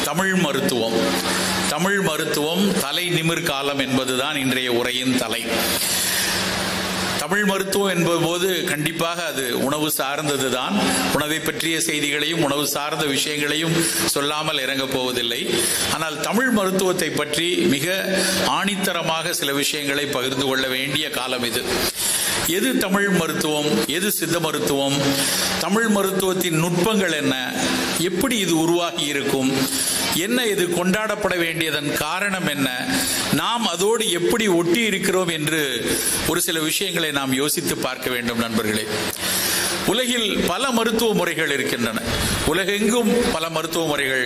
தமிழ் மருத்துவம் தமிழ் மருத்துவம் தலை நிமிர் காலம் என்பதுதான் இன்றைய உரையின் தலை தமிழ் மருத்துவம் என்பது போது கண்டிப்பாக அது உணவு சார்ந்தது தான் உணவை பற்றிய செய்திகளையும் உணவு சார்ந்த விஷயங்களையும் சொல்லாமல் இறங்கப் போவதில்லை ஆனால் தமிழ் மருத்துவத்தை பற்றி மிக ஆணித்தரமாக சில விஷயங்களை பகிர்ந்து கொள்ள வேண்டிய காலம் இது எது தமிழ் மருத்துவம் எது சித்த மருத்துவம் தமிழ் மருத்துவத்தின் நுட்பங்கள் என்ன எப்படி இது உருவாகி இருக்கும் என்ன இது கொண்டாடப்பட வேண்டியதன் காரணம் என்ன நாம் அதோடு எப்படி ஒட்டி இருக்கிறோம் என்று ஒரு சில விஷயங்களை நாம் யோசித்து பார்க்க வேண்டும் நண்பர்களே உலகில் பல மருத்துவ முறைகள் இருக்கின்றன உலகெங்கும் பல மருத்துவ முறைகள்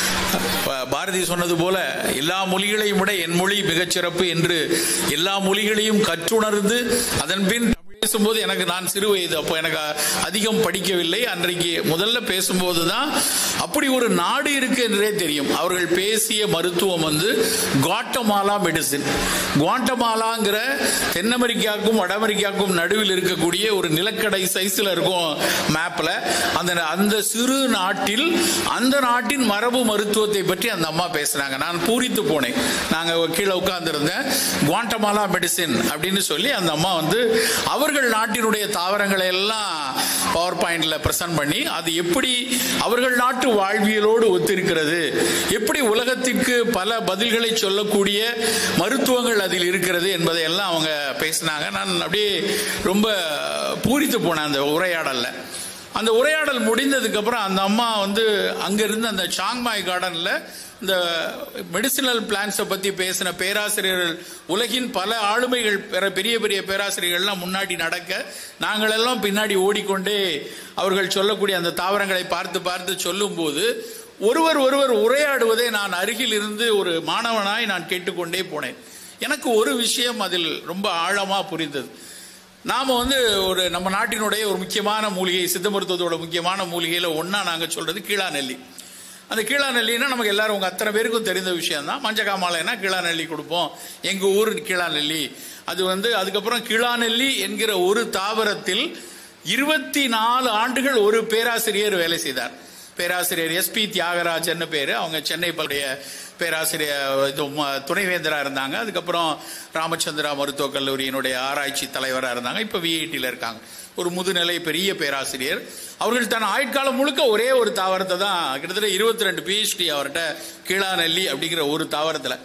பாரதி சொன்னது போல எல்லா மொழிகளையும் விட என் மொழி மிகச்சிறப்பு என்று எல்லா மொழிகளையும் கற்றுணர்ந்து அதன் பின் பேசும்போது எனக்கு நான் சிறு வயது அப்போ எனக்கு அதிகம் படிக்கவில்லை அன்றைக்கு முதல்ல பேசும்போது தான் அப்படி ஒரு நாடு இருக்கு என்றே தெரியும் அவர்கள் பேசிய மருத்துவம் வந்து குவாட்டமாலா மெடிசின் குவாட்டமாலாங்கிற தென் அமெரிக்காவுக்கும் வட அமெரிக்காவுக்கும் நடுவில் இருக்கக்கூடிய ஒரு நிலக்கடை சைஸ்ல இருக்கும் மேப்ல அந்த அந்த சிறு நாட்டில் அந்த நாட்டின் மரபு மருத்துவத்தை பற்றி அந்த அம்மா பேசுனாங்க நான் பூரித்து போனேன் நாங்க கீழே உட்கார்ந்துருந்தேன் குவாட்டமாலா மெடிசின் அப்படின்னு சொல்லி அந்த அம்மா வந்து அவர்கள் நாட்டினுடைய தாவரங்களை எல்லாம் பவர் பாயிண்ட்ல பிரசன்ட் பண்ணி அது எப்படி அவர்கள் நாட்டு வாழ்வியலோடு ஒத்திருக்கிறது எப்படி உலகத்திற்கு பல பதில்களை சொல்லக்கூடிய மருத்துவங்கள் அதில் இருக்கிறது என்பதை எல்லாம் அவங்க பேசினாங்க நான் அப்படியே ரொம்ப பூரித்து போனேன் அந்த உரையாடல்ல அந்த உரையாடல் முடிந்ததுக்கு அப்புறம் அந்த அம்மா வந்து அங்கிருந்து அந்த சாங்மாய் கார்டன்ல இந்த மெடிசினல் பிளான்ஸை பத்தி பேசின பேராசிரியர்கள் உலகின் பல ஆளுமைகள் பெரிய பெரிய பேராசிரியர்கள்லாம் முன்னாடி நடக்க நாங்கள் எல்லாம் பின்னாடி ஓடிக்கொண்டே அவர்கள் சொல்லக்கூடிய அந்த தாவரங்களை பார்த்து பார்த்து சொல்லும்போது ஒருவர் ஒருவர் உரையாடுவதை நான் அருகில் இருந்து ஒரு மாணவனாய் நான் கேட்டுக்கொண்டே போனேன் எனக்கு ஒரு விஷயம் அதில் ரொம்ப ஆழமா புரிந்தது நாம வந்து ஒரு நம்ம நாட்டினுடைய ஒரு முக்கியமான மூலிகை சித்த மருத்துவத்தோட முக்கியமான மூலிகையில ஒன்னா நாங்க சொல்றது கீழா நெல்லி அந்த கீழா நெல்லினா நமக்கு எல்லாரும் உங்க அத்தனை பேருக்கும் தெரிந்த விஷயம் தான் மஞ்சக்காமாலைனா கீழா நெல்லி கொடுப்போம் எங்க ஊர் கீழா நெல்லி அது வந்து அதுக்கப்புறம் கீழா நெல்லி என்கிற ஒரு தாவரத்தில் இருபத்தி நாலு ஆண்டுகள் ஒரு பேராசிரியர் வேலை செய்தார் பேராசிரியர் எஸ் பி தியாகராஜன் பேரு அவங்க சென்னை பல்டைய பேராசிரியர் இது துணைவேந்தரா இருந்தாங்க அதுக்கப்புறம் ராமச்சந்திரா மருத்துவக் கல்லூரியினுடைய ஆராய்ச்சி தலைவராக இருந்தாங்க இப்போ விஐடியில் இருக்காங்க ஒரு முதுநிலை பெரிய பேராசிரியர் அவர்கள் தன் ஆயுட்காலம் முழுக்க ஒரே ஒரு தாவரத்தை தான் கிட்டத்தட்ட இருபத்தி ரெண்டு பிஹெச்டி அவர்கிட்ட கீழாநெல்லி அப்படிங்கிற ஒரு தாவரத்தில்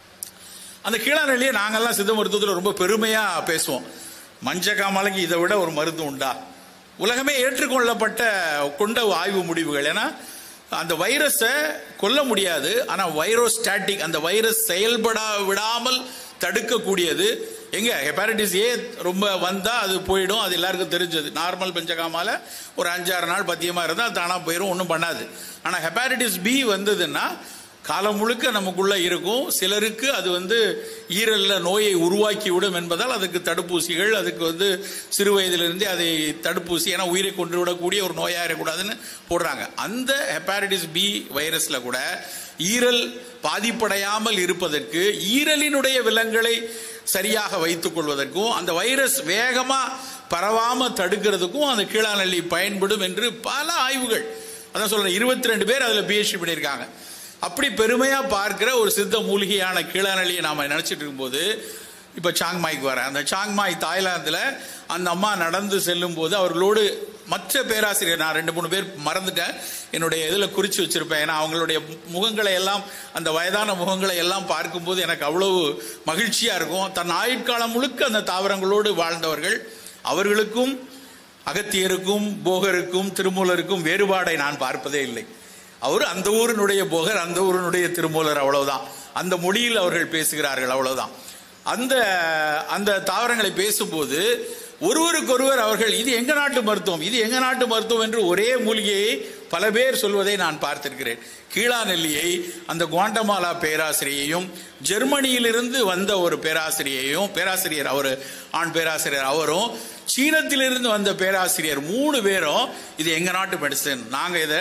அந்த கீழாநெல்லியை நாங்கெல்லாம் சித்த மருத்துவத்தில் ரொம்ப பெருமையா பேசுவோம் மஞ்ச காமாலைக்கு இதை விட ஒரு மருந்து உண்டா உலகமே ஏற்றுக்கொள்ளப்பட்ட கொண்ட ஆய்வு முடிவுகள் ஏன்னா அந்த வைரஸை கொல்ல முடியாது ஆனால் வைரோஸ்டாட்டிக் அந்த வைரஸ் செயல்பட விடாமல் தடுக்கக்கூடியது எங்க ஹெப்பாட்டிஸ் ஏ ரொம்ப வந்தா அது போயிடும் அது எல்லாருக்கும் தெரிஞ்சது நார்மல் பஞ்சகாமால ஒரு அஞ்சாறு நாள் பத்தியமா இருந்தால் தானா போயிடும் ஒன்றும் பண்ணாது ஆனால் ஹெப்பாட்டிஸ் பி வந்ததுன்னா காலம் முழுக்க நமக்குள்ள இருக்கும் சிலருக்கு அது வந்து ஈரல்ல நோயை உருவாக்கி விடும் என்பதால் அதுக்கு தடுப்பூசிகள் அதுக்கு வந்து சிறு வயதிலிருந்தே அதை தடுப்பூசி ஏன்னா உயிரை கொண்டு விடக்கூடிய ஒரு நோயாக இருக்கக்கூடாதுன்னு போடுறாங்க அந்த ஹெப்பாட்டிஸ் பி வைரஸ்ல கூட ஈரல் பாதிப்படையாமல் இருப்பதற்கு ஈரலினுடைய விலங்குகளை சரியாக வைத்துக் கொள்வதற்கும் அந்த வைரஸ் வேகமா பரவாம தடுக்கிறதுக்கும் அந்த கீழாநெல்லி பயன்படும் என்று பல ஆய்வுகள் அதான் சொல்றேன் இருபத்தி ரெண்டு பேர் அதுல பிஹெச்டி பண்ணியிருக்காங்க அப்படி பெருமையா பார்க்கிற ஒரு சித்த மூலிகையான கீழாநெல்லியை நாம நினைச்சிட்டு இருக்கும்போது இப்ப சாங்மாய்க்கு வரேன் அந்த சாங்மாய் தாய்லாந்துல அந்த அம்மா நடந்து செல்லும் போது அவர்களோடு மற்ற பேராசிரியர் நான் ரெண்டு மூணு பேர் மறந்துட்டேன் என்னுடைய இதில் குறித்து வச்சிருப்பேன் ஏன்னா அவங்களுடைய முகங்களை எல்லாம் அந்த வயதான முகங்களை எல்லாம் பார்க்கும்போது எனக்கு அவ்வளவு மகிழ்ச்சியா இருக்கும் தன் ஆயுட்காலம் முழுக்க அந்த தாவரங்களோடு வாழ்ந்தவர்கள் அவர்களுக்கும் அகத்தியருக்கும் போகருக்கும் திருமூலருக்கும் வேறுபாடை நான் பார்ப்பதே இல்லை அவர் அந்த ஊரினுடைய போகர் அந்த ஊரினுடைய திருமூலர் அவ்வளவுதான் அந்த மொழியில் அவர்கள் பேசுகிறார்கள் அவ்வளவுதான் அந்த அந்த தாவரங்களை பேசும்போது ஒருவருக்கொருவர் அவர்கள் இது எங்க நாட்டு மருத்துவம் இது எங்க நாட்டு மருத்துவம் என்று ஒரே மூலிகையை பல பேர் சொல்வதை நான் பார்த்திருக்கிறேன் கீழா நெல்லியை அந்த குவாண்டமாலா பேராசிரியையும் ஜெர்மனியிலிருந்து வந்த ஒரு பேராசிரியையும் பேராசிரியர் அவர் ஆண் பேராசிரியர் அவரும் சீனத்திலிருந்து வந்த பேராசிரியர் மூணு பேரும் இது எங்க நாட்டு மெடிசன் நாங்க இதை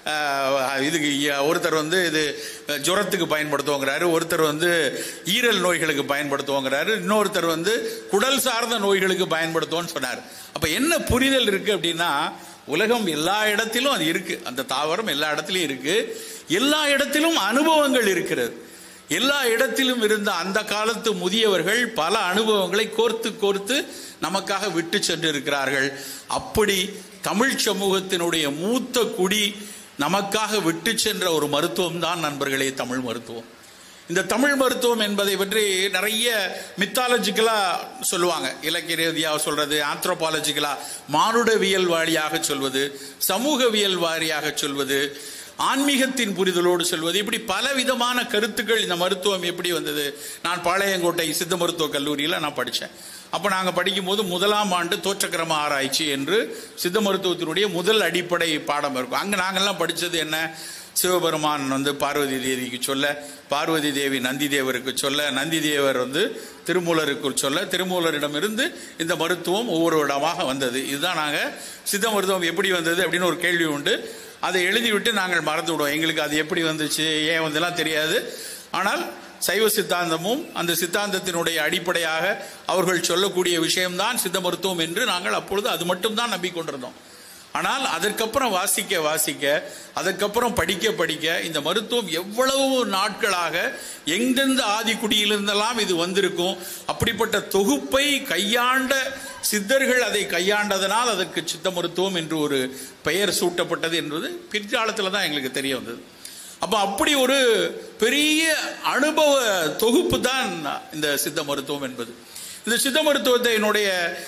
இதுக்கு ஒருத்தர் வந்து இது ஜுரத்துக்கு பயன்படுத்துவோங்கிறாரு ஒருத்தர் வந்து ஈரல் நோய்களுக்கு பயன்படுத்துவோங்கிறாரு இன்னொருத்தர் வந்து குடல் சார்ந்த நோய்களுக்கு பயன்படுத்துவோம்னு சொன்னார் அப்ப என்ன புரிதல் இருக்கு அப்படின்னா உலகம் எல்லா இடத்திலும் அது இருக்கு அந்த தாவரம் எல்லா இடத்துலயும் இருக்கு எல்லா இடத்திலும் அனுபவங்கள் இருக்கிறது எல்லா இடத்திலும் இருந்த அந்த காலத்து முதியவர்கள் பல அனுபவங்களை கோர்த்து கோர்த்து நமக்காக விட்டு சென்றிருக்கிறார்கள் அப்படி தமிழ் சமூகத்தினுடைய மூத்த குடி நமக்காக விட்டு சென்ற ஒரு மருத்துவம் தான் நண்பர்களே தமிழ் மருத்துவம் இந்த தமிழ் மருத்துவம் என்பதை பற்றி நிறைய மித்தாலஜிக்கலா சொல்லுவாங்க இலக்கிய ரீதியாக சொல்றது ஆந்த்ரோபாலஜிக்கலா மானுடவியல் வாரியாக சொல்வது சமூகவியல் வாரியாக சொல்வது ஆன்மீகத்தின் புரிதலோடு சொல்வது இப்படி பல விதமான கருத்துக்கள் இந்த மருத்துவம் எப்படி வந்தது நான் பாளையங்கோட்டை சித்த மருத்துவ கல்லூரியில் நான் படித்தேன் அப்போ நாங்கள் படிக்கும்போது முதலாம் ஆண்டு தோற்றக்கிரம ஆராய்ச்சி என்று சித்த மருத்துவத்தினுடைய முதல் அடிப்படை பாடம் இருக்கும் அங்கே நாங்கள்லாம் படித்தது என்ன சிவபெருமான் வந்து பார்வதி தேவிக்கு சொல்ல பார்வதி தேவி நந்தி தேவருக்கு சொல்ல நந்தி தேவர் வந்து திருமூலருக்கு சொல்ல திருமூலரிடமிருந்து இந்த மருத்துவம் ஒவ்வொரு இடமாக வந்தது இதுதான் நாங்கள் சித்த மருத்துவம் எப்படி வந்தது அப்படின்னு ஒரு கேள்வி உண்டு அதை எழுதிவிட்டு நாங்கள் மறந்து விடுவோம் எங்களுக்கு அது எப்படி வந்துச்சு ஏன் வந்தெல்லாம் தெரியாது ஆனால் சைவ சித்தாந்தமும் அந்த சித்தாந்தத்தினுடைய அடிப்படையாக அவர்கள் சொல்லக்கூடிய விஷயம்தான் சித்த மருத்துவம் என்று நாங்கள் அப்பொழுது அது மட்டும்தான் நம்பிக்கொண்டிருந்தோம் ஆனால் அதற்கப்புறம் வாசிக்க வாசிக்க அதற்கப்புறம் படிக்க படிக்க இந்த மருத்துவம் எவ்வளவு நாட்களாக எந்தெந்த ஆதிக்குடியிலிருந்தெல்லாம் இது வந்திருக்கும் அப்படிப்பட்ட தொகுப்பை கையாண்ட சித்தர்கள் அதை கையாண்டதனால் அதற்கு சித்த மருத்துவம் என்று ஒரு பெயர் சூட்டப்பட்டது என்பது பிற்காலத்தில் தான் எங்களுக்கு தெரிய வந்தது அப்போ அப்படி ஒரு பெரிய அனுபவ தொகுப்பு தான் இந்த சித்த மருத்துவம் என்பது இந்த சித்த மருத்துவத்தினுடைய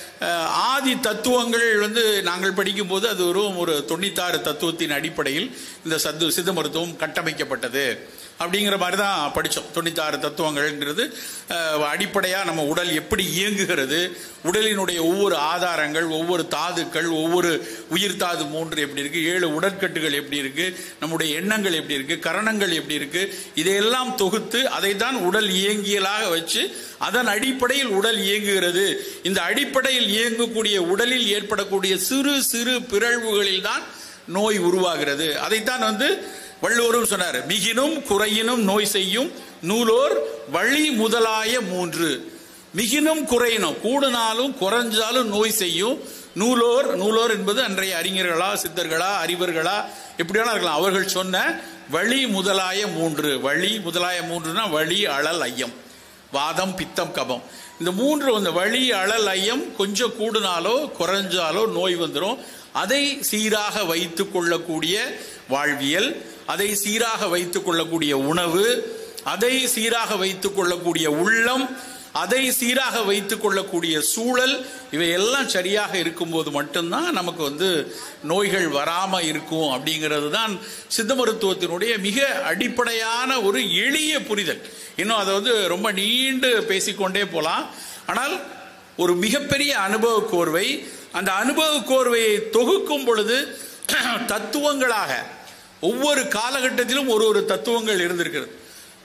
ஆதி தத்துவங்கள் வந்து நாங்கள் படிக்கும்போது அது ஒரு ஒரு தொண்ணூத்தாறு தத்துவத்தின் அடிப்படையில் இந்த சத்து சித்த மருத்துவம் கட்டமைக்கப்பட்டது அப்படிங்கிற மாதிரி தான் படித்தோம் தொண்ணூத்தாறு தத்துவங்கள்ங்கிறது அடிப்படையாக நம்ம உடல் எப்படி இயங்குகிறது உடலினுடைய ஒவ்வொரு ஆதாரங்கள் ஒவ்வொரு தாதுக்கள் ஒவ்வொரு உயிர் தாது மூன்று எப்படி இருக்கு ஏழு உடற்கட்டுகள் எப்படி இருக்கு நம்முடைய எண்ணங்கள் எப்படி இருக்கு கரணங்கள் எப்படி இருக்கு இதையெல்லாம் தொகுத்து அதை தான் உடல் இயங்கியலாக வச்சு அதன் அடிப்படையில் உடல் இயங்குகிறது இந்த அடிப்படையில் இயங்கக்கூடிய உடலில் ஏற்படக்கூடிய சிறு சிறு பிறழ்வுகளில் தான் நோய் உருவாகிறது அதைத்தான் வந்து வள்ளுவரும் சொன்னார் மிகினும் குறையினும் நோய் செய்யும் நூலோர் வழி முதலாய மூன்று மிகினும் குறையினும் கூடுனாலும் குறைஞ்சாலும் நோய் செய்யும் நூலோர் நூலோர் என்பது அன்றைய அறிஞர்களா சித்தர்களா அறிவர்களா எப்படியான இருக்கலாம் அவர்கள் சொன்ன வழி முதலாய மூன்று வழி முதலாய மூன்றுனா வழி அழல் ஐயம் வாதம் பித்தம் கபம் இந்த மூன்று இந்த வழி அழல் ஐயம் கொஞ்சம் கூடுனாலோ குறைஞ்சாலோ நோய் வந்துடும் அதை சீராக வைத்து கொள்ளக்கூடிய வாழ்வியல் அதை சீராக வைத்துக் கொள்ளக்கூடிய உணவு அதை சீராக வைத்துக் கொள்ளக்கூடிய உள்ளம் அதை சீராக வைத்துக் கொள்ளக்கூடிய சூழல் இவையெல்லாம் சரியாக இருக்கும்போது மட்டும்தான் நமக்கு வந்து நோய்கள் வராம இருக்கும் அப்படிங்கிறது தான் சித்த மருத்துவத்தினுடைய மிக அடிப்படையான ஒரு எளிய புரிதல் இன்னும் அதை வந்து ரொம்ப நீண்டு பேசிக்கொண்டே போலாம் ஆனால் ஒரு மிகப்பெரிய அனுபவ கோர்வை அந்த அனுபவ கோர்வையை தொகுக்கும் பொழுது தத்துவங்களாக ஒவ்வொரு காலகட்டத்திலும் ஒரு ஒரு தத்துவங்கள் இருந்திருக்கிறது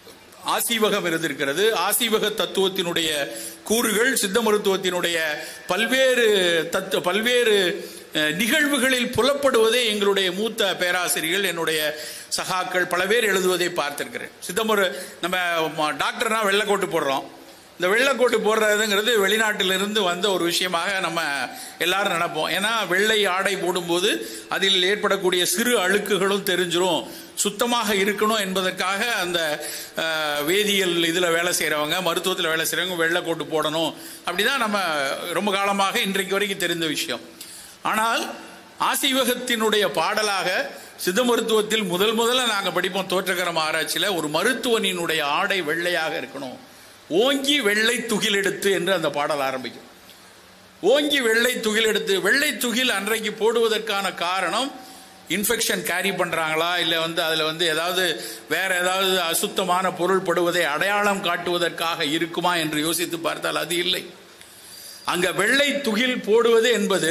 ஆசீவகம் இருந்திருக்கிறது ஆசீவக தத்துவத்தினுடைய கூறுகள் சித்த மருத்துவத்தினுடைய பல்வேறு தத்து பல்வேறு நிகழ்வுகளில் புலப்படுவதே எங்களுடைய மூத்த பேராசிரியர்கள் என்னுடைய சகாக்கள் பல பேர் எழுதுவதை பார்த்திருக்கிறேன் சித்தமரு நம்ம டாக்டர்னா வெள்ளைக்கோட்டு போடுறோம் இந்த வெள்ளைக்கோட்டு போடுறதுங்கிறது வெளிநாட்டிலிருந்து வந்த ஒரு விஷயமாக நம்ம எல்லாரும் நினைப்போம் ஏன்னா வெள்ளை ஆடை போடும்போது அதில் ஏற்படக்கூடிய சிறு அழுக்குகளும் தெரிஞ்சிரும் சுத்தமாக இருக்கணும் என்பதற்காக அந்த வேதியியல் இதில் வேலை செய்கிறவங்க மருத்துவத்தில் வேலை செய்கிறவங்க வெள்ளைக்கோட்டு போடணும் அப்படிதான் நம்ம ரொம்ப காலமாக இன்றைக்கு வரைக்கும் தெரிந்த விஷயம் ஆனால் ஆசீவகத்தினுடைய பாடலாக சித்த மருத்துவத்தில் முதல் முதல்ல நாங்கள் படிப்போம் தோற்றகரம் ஆராய்ச்சியில் ஒரு மருத்துவனினுடைய ஆடை வெள்ளையாக இருக்கணும் ஓங்கி வெள்ளை துகில் எடுத்து என்று அந்த பாடல் ஆரம்பிக்கும் ஓங்கி வெள்ளை துகில் எடுத்து வெள்ளை துகில் அன்றைக்கு போடுவதற்கான காரணம் இன்ஃபெக்ஷன் கேரி பண்றாங்களா இல்லை வந்து அதில் வந்து ஏதாவது வேற ஏதாவது அசுத்தமான பொருள் படுவதை அடையாளம் காட்டுவதற்காக இருக்குமா என்று யோசித்து பார்த்தால் அது இல்லை அங்க வெள்ளை துகில் போடுவது என்பது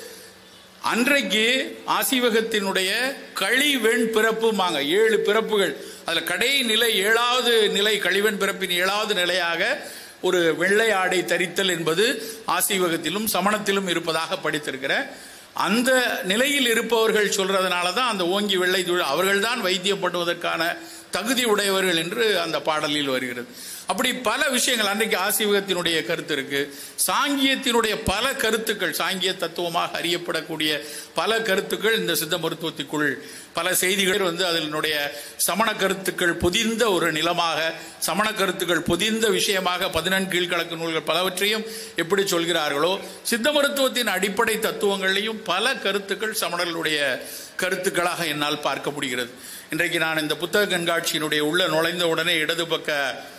அன்றைக்கு ஆசீவகத்தினுடைய கழிவெண் பிறப்புமாங்க ஏழு பிறப்புகள் அதுல கடை நிலை ஏழாவது நிலை கழிவெண் பிறப்பின் ஏழாவது நிலையாக ஒரு வெள்ளை ஆடை தரித்தல் என்பது ஆசீவகத்திலும் சமணத்திலும் இருப்பதாக படித்திருக்கிற அந்த நிலையில் இருப்பவர்கள் சொல்றதுனால தான் அந்த ஓங்கி வெள்ளை அவர்கள் தான் வைத்தியப்படுவதற்கான தகுதி உடையவர்கள் என்று அந்த பாடலில் வருகிறது அப்படி பல விஷயங்கள் அன்றைக்கு ஆசீவகத்தினுடைய கருத்து இருக்கு சாங்கியத்தினுடைய பல கருத்துக்கள் சாங்கிய தத்துவமாக அறியப்படக்கூடிய பல கருத்துக்கள் இந்த சித்த மருத்துவத்திற்குள் பல செய்திகள் வந்து அதனுடைய சமண கருத்துக்கள் பொதிந்த ஒரு நிலமாக சமண கருத்துக்கள் பொதிந்த விஷயமாக பதினெண் கீழ்கணக்கு நூல்கள் பலவற்றையும் எப்படி சொல்கிறார்களோ சித்த மருத்துவத்தின் அடிப்படை தத்துவங்களையும் பல கருத்துக்கள் சமணர்களுடைய கருத்துக்களாக என்னால் பார்க்க முடிகிறது இன்றைக்கு நான் இந்த புத்தக கண்காட்சியினுடைய உள்ள நுழைந்த உடனே இடது பக்க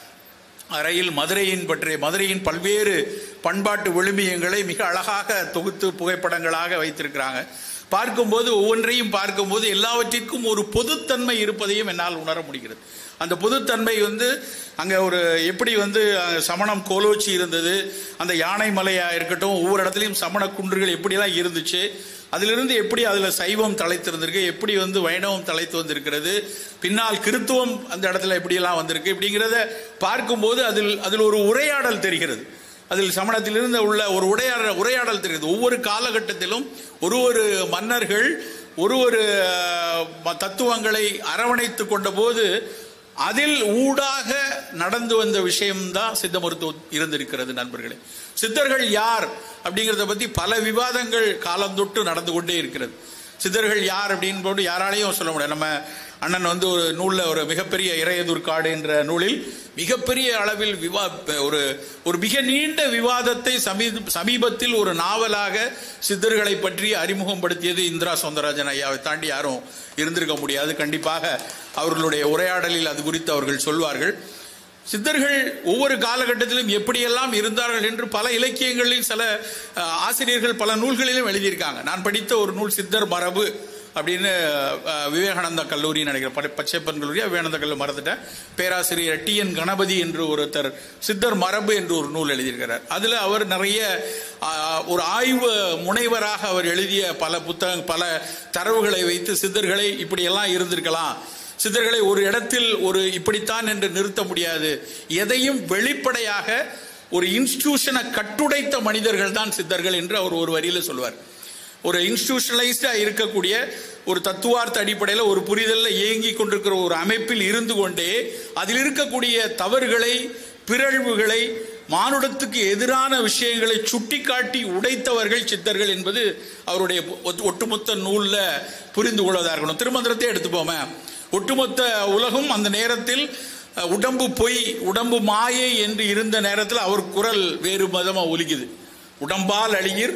அறையில் மதுரையின் பற்றிய மதுரையின் பல்வேறு பண்பாட்டு விழுமியங்களை மிக அழகாக தொகுத்து புகைப்படங்களாக வைத்திருக்கிறாங்க பார்க்கும்போது ஒவ்வொன்றையும் பார்க்கும்போது எல்லாவற்றிற்கும் ஒரு பொதுத்தன்மை இருப்பதையும் என்னால் உணர முடிகிறது அந்த பொதுத்தன்மை வந்து அங்கே ஒரு எப்படி வந்து அஹ், சமணம் கோலோச்சி இருந்தது அந்த யானை மலையாக இருக்கட்டும் ஒவ்வொரு இடத்துலையும் சமண குன்றுகள் எப்படிலாம் இருந்துச்சு அதிலிருந்து எப்படி அதில் சைவம் தலைத்திருந்திருக்கு எப்படி வந்து வைணவம் தலைத்து வந்திருக்கிறது பின்னால் கிறித்துவம் அந்த இடத்துல எப்படியெல்லாம் வந்திருக்கு இப்படிங்கிறத பார்க்கும்போது அதில் அதில் ஒரு உரையாடல் தெரிகிறது அதில் சமணத்திலிருந்து உள்ள ஒரு உரையாடல் உரையாடல் தெரிகிறது ஒவ்வொரு காலகட்டத்திலும் ஒரு ஒரு மன்னர்கள் ஒரு ஒரு அஹ், ம- தத்துவங்களை அரவணைத்து கொண்ட போது அதில் ஊடாக நடந்து வந்த விஷயம்தான் சித்த மருத்துவம் இருந்திருக்கிறது நண்பர்களே சித்தர்கள் யார் அப்படிங்கிறத பத்தி பல விவாதங்கள் காலந்தொட்டு நடந்து கொண்டே இருக்கிறது சித்தர்கள் யார் அப்படின்னு போட்டு யாராலையும் சொல்ல முடியாது நம்ம அண்ணன் வந்து ஒரு நூல்ல ஒரு மிகப்பெரிய இறையதூர் காடு என்ற நூலில் மிகப்பெரிய அளவில் விவா ஒரு ஒரு மிக நீண்ட விவாதத்தை சமீ- சமீபத்தில் ஒரு நாவலாக சித்தர்களை பற்றி அறிமுகப்படுத்தியது இந்திரா சௌந்தரராஜன் ஐயாவை தாண்டி யாரும் இருந்திருக்க முடியாது கண்டிப்பாக அவர்களுடைய உரையாடலில் அது குறித்து அவர்கள் சொல்வார்கள் சித்தர்கள் ஒவ்வொரு காலகட்டத்திலும் எப்படியெல்லாம் இருந்தார்கள் என்று பல இலக்கியங்களில் சில அஹ், ஆசிரியர்கள் பல நூல்களிலும் எழுதியிருக்காங்க நான் படித்த ஒரு நூல் சித்தர் மரபு அப்படின்னு அஹ், விவேகானந்தா கல்லூரி நினைக்கிறேன் ப- பச்சைப்பன் கல்லூரி விவேகானந்தா கல்லூரி மறந்துட்டேன் பேராசிரியர் டி என் கணபதி என்று ஒருத்தர் சித்தர் மரபு என்று ஒரு நூல் எழுதியிருக்கிறார் அதுல அவர் நிறைய அஹ், ஒரு ஆய்வு முனைவராக அவர் எழுதிய பல புத்தக பல தரவுகளை வைத்து சித்தர்களை இப்படியெல்லாம் இருந்திருக்கலாம் சித்தர்களை ஒரு இடத்தில் ஒரு இப்படித்தான் என்று நிறுத்த முடியாது எதையும் வெளிப்படையாக ஒரு இன்ஸ்டிடியூஷனை கட்டுடைத்த மனிதர்கள் தான் சித்தர்கள் என்று அவர் ஒரு வரியில சொல்வார் ஒரு இன்ஸ்டிடியூஷனலைஸ்டா இருக்கக்கூடிய ஒரு தத்துவார்த்த அடிப்படையில் ஒரு புரிதல்ல இயங்கி கொண்டிருக்கிற ஒரு அமைப்பில் இருந்து கொண்டே அதில் இருக்கக்கூடிய தவறுகளை பிறழ்வுகளை மானுடத்துக்கு எதிரான விஷயங்களை சுட்டிக்காட்டி உடைத்தவர்கள் சித்தர்கள் என்பது அவருடைய ஒட்டு- ஒட்டுமொத்த நூல்ல புரிந்து கொள்வதா இருக்கணும் திருமந்திரத்தை எடுத்துப்போமே ஒட்டுமொத்த உலகம் அந்த நேரத்தில் அஹ், உடம்பு பொய் உடம்பு மாயை என்று இருந்த நேரத்தில் அவர் குரல் வேறு மதமா ஒலிக்குது உடம்பால் அழியிர்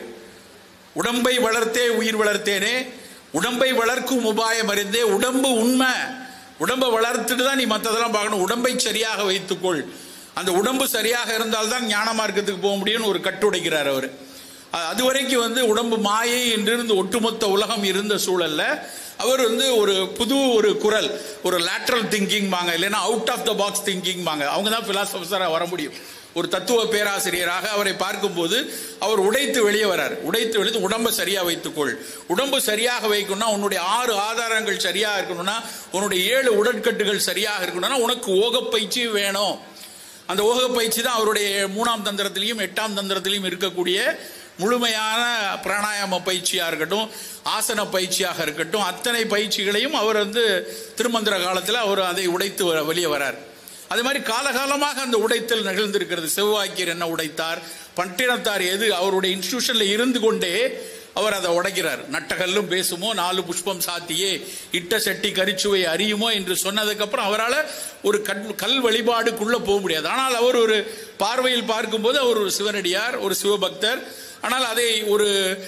உடம்பை வளர்த்தே உயிர் வளர்த்தேனே உடம்பை வளர்க்கும் உபாயம் அறிந்தே உடம்பு உண்மை உடம்பை வளர்த்துட்டு தான் நீ மற்றதெல்லாம் பார்க்கணும் உடம்பை சரியாக வைத்துக்கொள் அந்த உடம்பு சரியாக இருந்தால்தான் ஞான மார்க்கத்துக்கு போக முடியும்னு ஒரு கட்டுடைக்கிறார் அவர் அது வரைக்கும் வந்து உடம்பு மாயை என்றிருந்து ஒட்டுமொத்த உலகம் இருந்த சூழல்ல அவர் வந்து ஒரு புது ஒரு குரல் ஒரு லேட்ரல் திங்கிங் வாங்க இல்லைன்னா out of the box thinking வாங்க அவங்க தான் பிலாசபஸராக வர முடியும் ஒரு தத்துவ பேராசிரியராக அவரை பார்க்கும்போது அவர் உடைத்து வெளியே வரார் உடைத்து வெளியே உடம்பை சரியா வைத்துக்கொள் உடம்பு சரியாக வைக்கணும்னா உன்னுடைய ஆறு ஆதாரங்கள் சரியாக இருக்கணும்னா உன்னுடைய ஏழு உடற்கட்டுகள் சரியாக இருக்கணும்னா உனக்கு ஓகப்பயிற்சி வேணும் அந்த ஓக பயிற்சி தான் அவருடைய மூணாம் தந்திரத்திலையும் எட்டாம் தந்திரத்திலையும் இருக்கக்கூடிய முழுமையான பிராணாயாம பயிற்சியாக இருக்கட்டும் ஆசன பயிற்சியாக இருக்கட்டும் அத்தனை பயிற்சிகளையும் அவர் வந்து திருமந்திர காலத்தில் அவர் அதை உடைத்து வ- வெளியே வரார் அது மாதிரி காலகாலமாக அந்த உடைத்தல் நிகழ்ந்திருக்கிறது செவ்வாய்க்கர் என்ன உடைத்தார் பட்டினத்தார் எது அவருடைய இன்ஸ்டிடியூஷன்ல இருந்து கொண்டே அவர் அதை உடைக்கிறார் நட்டகல்லும் பேசுமோ நாலு புஷ்பம் சாத்தியே இட்ட சட்டி கரிச்சுவை அறியுமோ என்று சொன்னதுக்கு அப்புறம் அவரால் ஒரு கல் கல் வழிபாடுக்குள்ள போக முடியாது ஆனால் அவர் ஒரு பார்வையில் பார்க்கும்போது அவர் ஒரு சிவனடியார் ஒரு சிவபக்தர் ஆனால் அதை ஒரு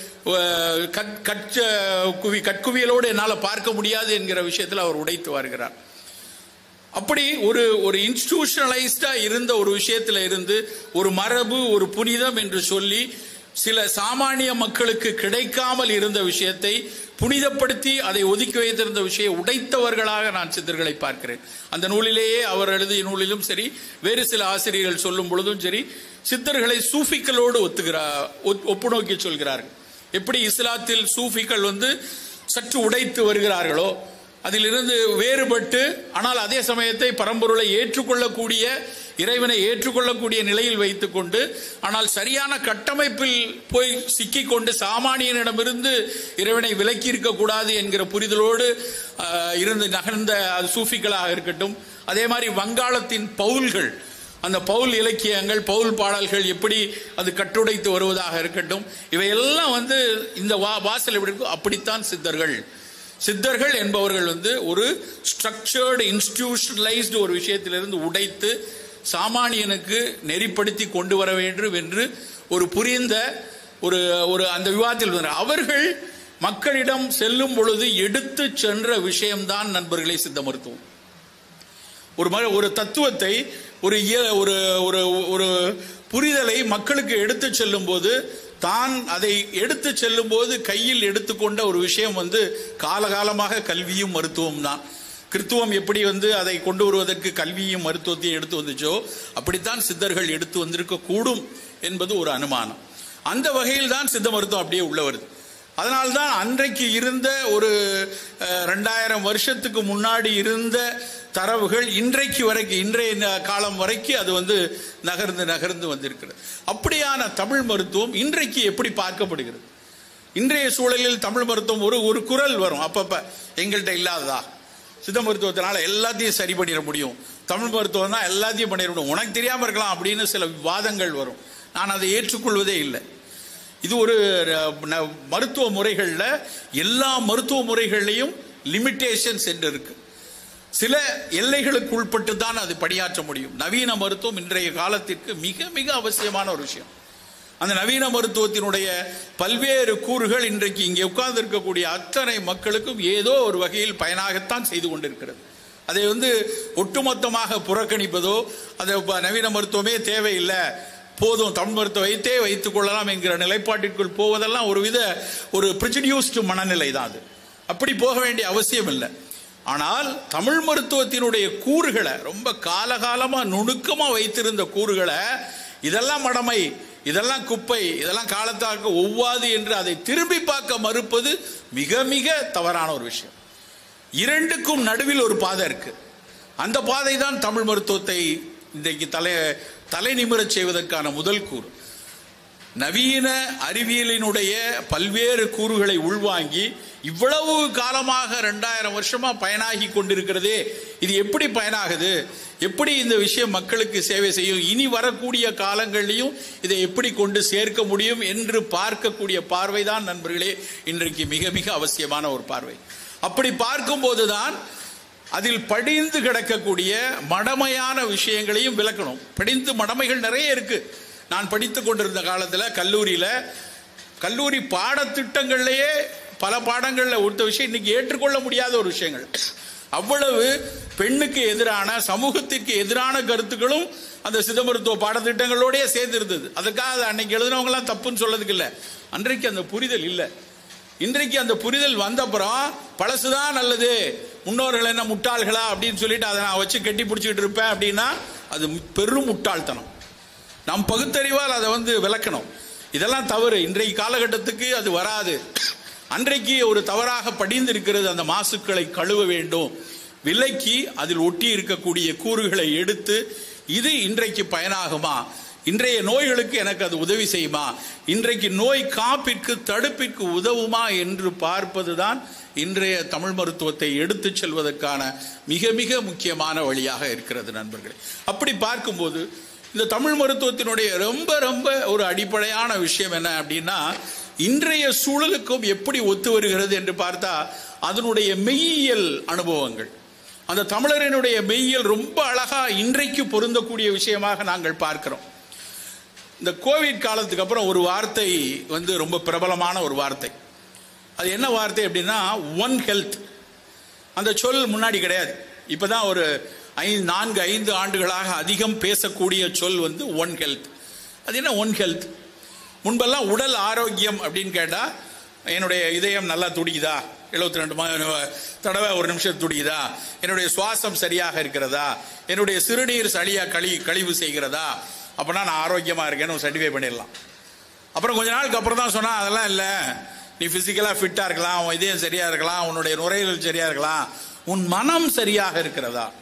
அஹ், கட் கற்ற குவி கட்குவியலோடு என்னால் பார்க்க முடியாது என்கிற விஷயத்தில் அவர் உடைத்து வருகிறார் அப்படி ஒரு ஒரு இன்ஸ்டிடியூஷனலைஸ்டா இருந்த ஒரு விஷயத்துல இருந்து ஒரு மரபு ஒரு புனிதம் என்று சொல்லி சில சாமானிய மக்களுக்கு கிடைக்காமல் இருந்த விஷயத்தை புனிதப்படுத்தி அதை ஒதுக்கி வைத்திருந்த விஷயம் உடைத்தவர்களாக நான் சித்தர்களை பார்க்கிறேன் அந்த நூலிலேயே அவர் எழுதிய நூலிலும் சரி வேறு சில ஆசிரியர்கள் சொல்லும் பொழுதும் சரி சித்தர்களை சூஃபிக்களோடு ஒத்துகிறார் ஒப்பு நோக்கி சொல்கிறார்கள் எப்படி இஸ்லாத்தில் சூஃபிகள் வந்து சற்று உடைத்து வருகிறார்களோ அதிலிருந்து வேறுபட்டு ஆனால் அதே சமயத்தை பரம்பொருளை ஏற்றுக்கொள்ளக்கூடிய இறைவனை ஏற்றுக்கொள்ளக்கூடிய நிலையில் வைத்துக்கொண்டு ஆனால் சரியான கட்டமைப்பில் போய் சிக்கிக்கொண்டு சாமானியனிடமிருந்து இறைவனை விலக்கி இருக்கக்கூடாது என்கிற புரிதலோடு ஆஹ், இருந்து நகர்ந்த அது சூஃபிகளாக இருக்கட்டும் அதே மாதிரி வங்காளத்தின் பவுல்கள் அந்த பவுல் இலக்கியங்கள் பவுல் பாடல்கள் எப்படி அது கட்டுடைத்து வருவதாக இருக்கட்டும் இவையெல்லாம் வந்து இந்த வா வாசல் எப்படி இருக்கும் அப்படித்தான் சித்தர்கள் சித்தர்கள் என்பவர்கள் வந்து ஒரு ஸ்ட்ரக்சர்டு இன்ஸ்டிடியூஷனலைஸ்டு ஒரு விஷயத்திலிருந்து உடைத்து சாமானியனுக்கு நெறிப்படுத்தி கொண்டு வர வேண்டும் என்று ஒரு புரிந்த ஒரு ஒரு அந்த விவாதத்தில் வந்தார். அவர்கள் மக்களிடம் செல்லும் பொழுது எடுத்து சென்ற விஷயம்தான் நண்பர்களே சித்த மருத்துவம் ஒரு ம- ஒரு தத்துவத்தை ஒரு இய- ஒரு ஒரு ஒரு புரிதலை மக்களுக்கு எடுத்து செல்லும் போது தான் அதை எடுத்து செல்லும் போது கையில் எடுத்துக்கொண்ட ஒரு விஷயம் வந்து காலகாலமாக கல்வியும் மருத்துவம் தான் கிறித்துவம் எப்படி வந்து அதை கொண்டு வருவதற்கு கல்வியும் மருத்துவத்தையும் எடுத்து வந்துச்சோ அப்படித்தான் சித்தர்கள் எடுத்து வந்திருக்க கூடும் என்பது ஒரு அனுமானம் அந்த வகையில் தான் சித்த மருத்துவம் அப்படியே உள்ள வருது அதனால்தான் அன்றைக்கு இருந்த ஒரு அஹ், ரெண்டாயிரம் வருஷத்துக்கு முன்னாடி இருந்த தரவுகள் இன்றைக்கு வரைக்கும் இன்றைய ந- காலம் வரைக்கும் அது வந்து நகர்ந்து நகர்ந்து வந்திருக்கிறது அப்படியான தமிழ் மருத்துவம் இன்றைக்கு எப்படி பார்க்கப்படுகிறது இன்றைய சூழலில் தமிழ் மருத்துவம் ஒரு ஒரு குரல் வரும் அப்பப்ப எங்கள்கிட்ட இல்லாததா சித்த மருத்துவத்தினால எல்லாத்தையும் சரி பண்ணிட முடியும் தமிழ் மருத்துவம் தான் எல்லாத்தையும் பண்ணிட முடியும் உனக்கு தெரியாம இருக்கலாம் அப்படின்னு சில வாதங்கள் வரும் நான் அதை ஏற்றுக்கொள்வதே இல்லை இது ஒரு அஹ், ந- மருத்துவ முறைகளில் எல்லா மருத்துவ முறைகள்லையும் லிமிட்டேஷன்ஸ் என்று இருக்கு சில எல்லைகளுக்கு உட்பட்டு தான் அது பணியாற்ற முடியும் நவீன மருத்துவம் இன்றைய காலத்திற்கு மிக மிக அவசியமான ஒரு விஷயம் அந்த நவீன மருத்துவத்தினுடைய பல்வேறு கூறுகள் இன்றைக்கு இங்கே உட்கார்ந்து இருக்கக்கூடிய அத்தனை மக்களுக்கும் ஏதோ ஒரு வகையில் பயனாகத்தான் செய்து கொண்டிருக்கிறது அதை வந்து ஒட்டுமொத்தமாக புறக்கணிப்பதோ அதை ப- நவீன மருத்துவமே தேவையில்லை போதும் தமிழ் மருத்துவ வைத்தே வைத்துக் கொள்ளலாம் என்கிற நிலைப்பாட்டிற்குள் போவதெல்லாம் ஒரு வித ஒரு ப்ரிஜடியூஸ்டு மனநிலை தான் அது அப்படி போக வேண்டிய அவசியம் இல்லை ஆனால் தமிழ் மருத்துவத்தினுடைய கூறுகளை ரொம்ப காலகாலமா நுணுக்கமா வைத்திருந்த கூறுகளை இதெல்லாம் மடமை இதெல்லாம் குப்பை இதெல்லாம் காலத்தாக்க ஒவ்வாது என்று அதை திரும்பி பார்க்க மறுப்பது மிக மிக தவறான ஒரு விஷயம் இரண்டுக்கும் நடுவில் ஒரு பாதை இருக்கு அந்த பாதை தான் தமிழ் மருத்துவத்தை இன்றைக்கு தலை தலை நிமிரச் செய்வதற்கான முதல் கூறு நவீன அறிவியலினுடைய பல்வேறு கூறுகளை உள்வாங்கி இவ்வளவு காலமாக ரெண்டாயிரம் வருஷமா பயனாகி கொண்டிருக்கிறதே இது எப்படி பயனாகுது எப்படி இந்த விஷயம் மக்களுக்கு சேவை செய்யும் இனி வரக்கூடிய காலங்களிலும் இதை எப்படி கொண்டு சேர்க்க முடியும் என்று பார்க்கக்கூடிய பார்வைதான் நண்பர்களே இன்றைக்கு மிக மிக அவசியமான ஒரு பார்வை அப்படி பார்க்கும்போதுதான் அதில் படிந்து கிடக்கக்கூடிய மடமையான விஷயங்களையும் விளக்கணும் படிந்து மடமைகள் நிறைய இருக்கு நான் படித்து கொண்டிருந்த காலத்தில் கல்லூரியில் கல்லூரி பாடத்திட்டங்கள்லேயே பல பாடங்களில் ஒருத்த விஷயம் இன்னைக்கு ஏற்றுக்கொள்ள முடியாத ஒரு விஷயங்கள் அவ்வளவு பெண்ணுக்கு எதிரான சமூகத்திற்கு எதிரான கருத்துக்களும் அந்த சித்த மருத்துவ பாடத்திட்டங்களோடயே சேர்ந்து இருந்தது அதுக்காக அதை அன்னைக்கு எழுதினவங்களாம் தப்புன்னு சொல்லதுக்கு இல்லை அன்றைக்கு அந்த புரிதல் இல்லை இன்றைக்கு அந்த புரிதல் வந்தப்புறம் பழசுதான் நல்லது முன்னோர்கள் என்ன முட்டாள்களா அப்படின்னு சொல்லிட்டு அதை நான் வச்சு கட்டி பிடிச்சிக்கிட்டு இருப்பேன் அப்படின்னா அது பெரும் முட்டாள்தனம் நாம் பகுத்தறிவால் அதை வந்து விளக்கணும் இதெல்லாம் தவறு இன்றைய காலகட்டத்துக்கு அது வராது அன்றைக்கு ஒரு தவறாக படிந்து இருக்கிறது அந்த மாசுக்களை கழுவ வேண்டும் விலைக்கு அதில் ஒட்டி இருக்கக்கூடிய கூறுகளை எடுத்து இது இன்றைக்கு பயனாகுமா இன்றைய நோய்களுக்கு எனக்கு அது உதவி செய்யுமா இன்றைக்கு நோய் காப்பிற்கு தடுப்பிற்கு உதவுமா என்று பார்ப்பதுதான் இன்றைய தமிழ் மருத்துவத்தை எடுத்துச் செல்வதற்கான மிக மிக முக்கியமான வழியாக இருக்கிறது நண்பர்களே அப்படி பார்க்கும்போது இந்த தமிழ் மருத்துவத்தினுடைய ரொம்ப ரொம்ப ஒரு அடிப்படையான விஷயம் என்ன அப்படின்னா இன்றைய சூழலுக்கும் எப்படி ஒத்து வருகிறது என்று பார்த்தா அதனுடைய மெய்யியல் அனுபவங்கள் அந்த தமிழரினுடைய மெய்யியல் ரொம்ப அழகா இன்றைக்கு பொருந்தக்கூடிய விஷயமாக நாங்கள் பார்க்கிறோம் இந்த கோவிட் காலத்துக்கு அப்புறம் ஒரு வார்த்தை வந்து ரொம்ப பிரபலமான ஒரு வார்த்தை அது என்ன வார்த்தை அப்படின்னா ஒன் ஹெல்த் அந்த சொல் முன்னாடி கிடையாது இப்பதான் ஒரு ஐந்து நான்கு ஐந்து ஆண்டுகளாக அதிகம் பேசக்கூடிய சொல் வந்து ஒன் ஹெல்த் அது என்ன ஒன் ஹெல்த் முன்பெல்லாம் உடல் ஆரோக்கியம் அப்படின்னு கேட்டா என்னுடைய இதயம் நல்லா துடிக்குதா எழுபத்தி ரெண்டு தடவை ஒரு நிமிஷம் துடிக்குதா என்னுடைய சுவாசம் சரியாக இருக்கிறதா என்னுடைய சிறுநீர் சளியா கழி கழிவு செய்கிறதா அப்பனா நான் ஆரோக்கியமா இருக்கேன்னு சர்டிஃபை பண்ணிடலாம் அப்புறம் கொஞ்ச நாளுக்கு அப்புறம் தான் சொன்னா அதெல்லாம் இல்லை நீ பிசிக்கலாக ஃபிட்டாக இருக்கலாம் உன் இதயம் சரியா இருக்கலாம் உன்னுடைய நுரையீரல் சரியா இருக்கலாம் உன் மனம் சரியாக இருக்கிறதா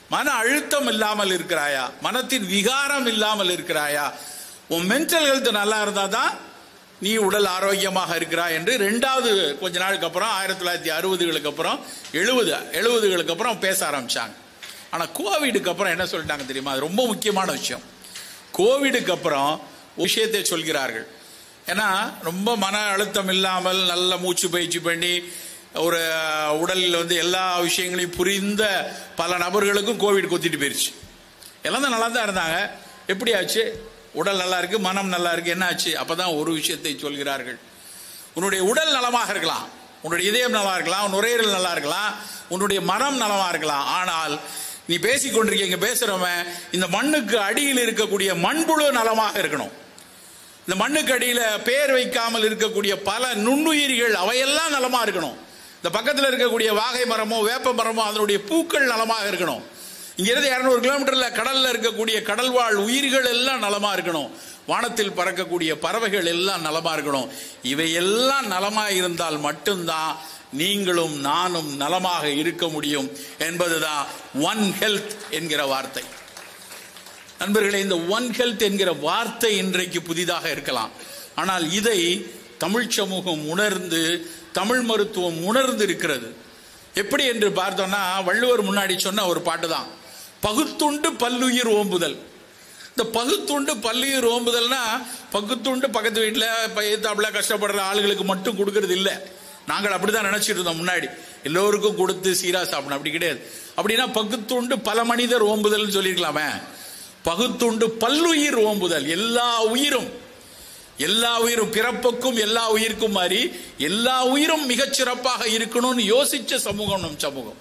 மன அழுத்தம் இல்லாமல் இருக்கிறாயா மனத்தின் விகாரம் இல்லாமல் இருக்கிறாயா உன் மென்டல் ஹெல்த் நல்லா இருந்தா தான் நீ உடல் ஆரோக்கியமாக இருக்கிறாய் என்று ரெண்டாவது கொஞ்ச நாளுக்கு அப்புறம் ஆயிரத்தி தொள்ளாயிரத்தி அறுபதுகளுக்கு அப்புறம் எழுபது எழுபதுகளுக்கு அப்புறம் பேச ஆரம்பிச்சாங்க ஆனால் கோவிடுக்கு அப்புறம் என்ன சொல்லிட்டாங்க தெரியுமா அது ரொம்ப முக்கியமான விஷயம் கோவிடுக்கு அப்புறம் ஒரு விஷயத்தை சொல்கிறார்கள் ஏன்னா ரொம்ப மன அழுத்தம் இல்லாமல் நல்ல மூச்சு பயிற்சி பண்ணி ஒரு உடலில் வந்து எல்லா விஷயங்களையும் புரிந்த பல நபர்களுக்கும் கோவிட் கொத்திட்டு போயிருச்சு எல்லாம் தான் நல்லா தான் இருந்தாங்க எப்படி ஆச்சு உடல் நல்லா இருக்கு மனம் நல்லா இருக்கு என்ன ஆச்சு அப்பதான் ஒரு விஷயத்தை சொல்கிறார்கள் உன்னுடைய உடல் நலமாக இருக்கலாம் உன்னுடைய இதயம் நல்லா இருக்கலாம் நுரையீரல் நல்லா இருக்கலாம் உன்னுடைய மனம் நலமா இருக்கலாம் ஆனால் நீ பேசிக் கொண்டிருக்கீங்க பேசுறவன் இந்த மண்ணுக்கு அடியில் இருக்கக்கூடிய மண்புழு நலமாக இருக்கணும் இந்த மண்ணுக்கு அடியில பேர் வைக்காமல் இருக்கக்கூடிய பல நுண்ணுயிரிகள் அவையெல்லாம் நலமா இருக்கணும் இந்த பக்கத்தில் இருக்கக்கூடிய வாகை மரமோ வேப்ப மரமோ அதனுடைய பூக்கள் நலமாக இருக்கணும் இங்க இருந்து இருநூறு கிலோமீட்டர்ல கடல்ல இருக்கக்கூடிய கடல்வாழ் உயிர்கள் எல்லாம் நலமா இருக்கணும் வானத்தில் பறக்கக்கூடிய பறவைகள் எல்லாம் நலமா இருக்கணும் இவையெல்லாம் நலமா இருந்தால் மட்டும்தான் நீங்களும் நானும் நலமாக இருக்க முடியும் என்பதுதான் ஒன் ஹெல்த் என்கிற வார்த்தை நண்பர்களே இந்த ஒன் ஹெல்த் என்கிற வார்த்தை இன்றைக்கு புதிதாக இருக்கலாம் ஆனால் இதை தமிழ் சமூகம் உணர்ந்து தமிழ் மருத்துவம் உணர்ந்து இருக்கிறது எப்படி என்று பார்த்தோம்னா வள்ளுவர் முன்னாடி சொன்ன ஒரு பாட்டு தான் பகுத்துண்டு பல்லுயிர் ஓம்புதல் இந்த பகுத்துண்டு பல்லுயிர் ஓம்புதல்னா பகுத்துண்டு பக்கத்து வீட்டில் எத்தாப்புல கஷ்டப்படுற ஆளுகளுக்கு மட்டும் கொடுக்கறது இல்லை நாங்கள் அப்படிதான் நினைச்சிட்டு இருந்தோம் முன்னாடி எல்லோருக்கும் கொடுத்து சீரா சாப்பிடணும் அப்படி கிடையாது அப்படின்னா பகுத்துண்டு பல மனிதர் ஓம்புதல்னு சொல்லியிருக்கலாமே பகுத்துண்டு பல்லுயிர் ஓம்புதல் எல்லா உயிரும் எல்லா உயிரும் பிறப்புக்கும் எல்லா உயிருக்கும் மாதிரி எல்லா உயிரும் மிகச் சிறப்பாக இருக்கணும்னு யோசிச்ச சமூகம் நம் சமூகம்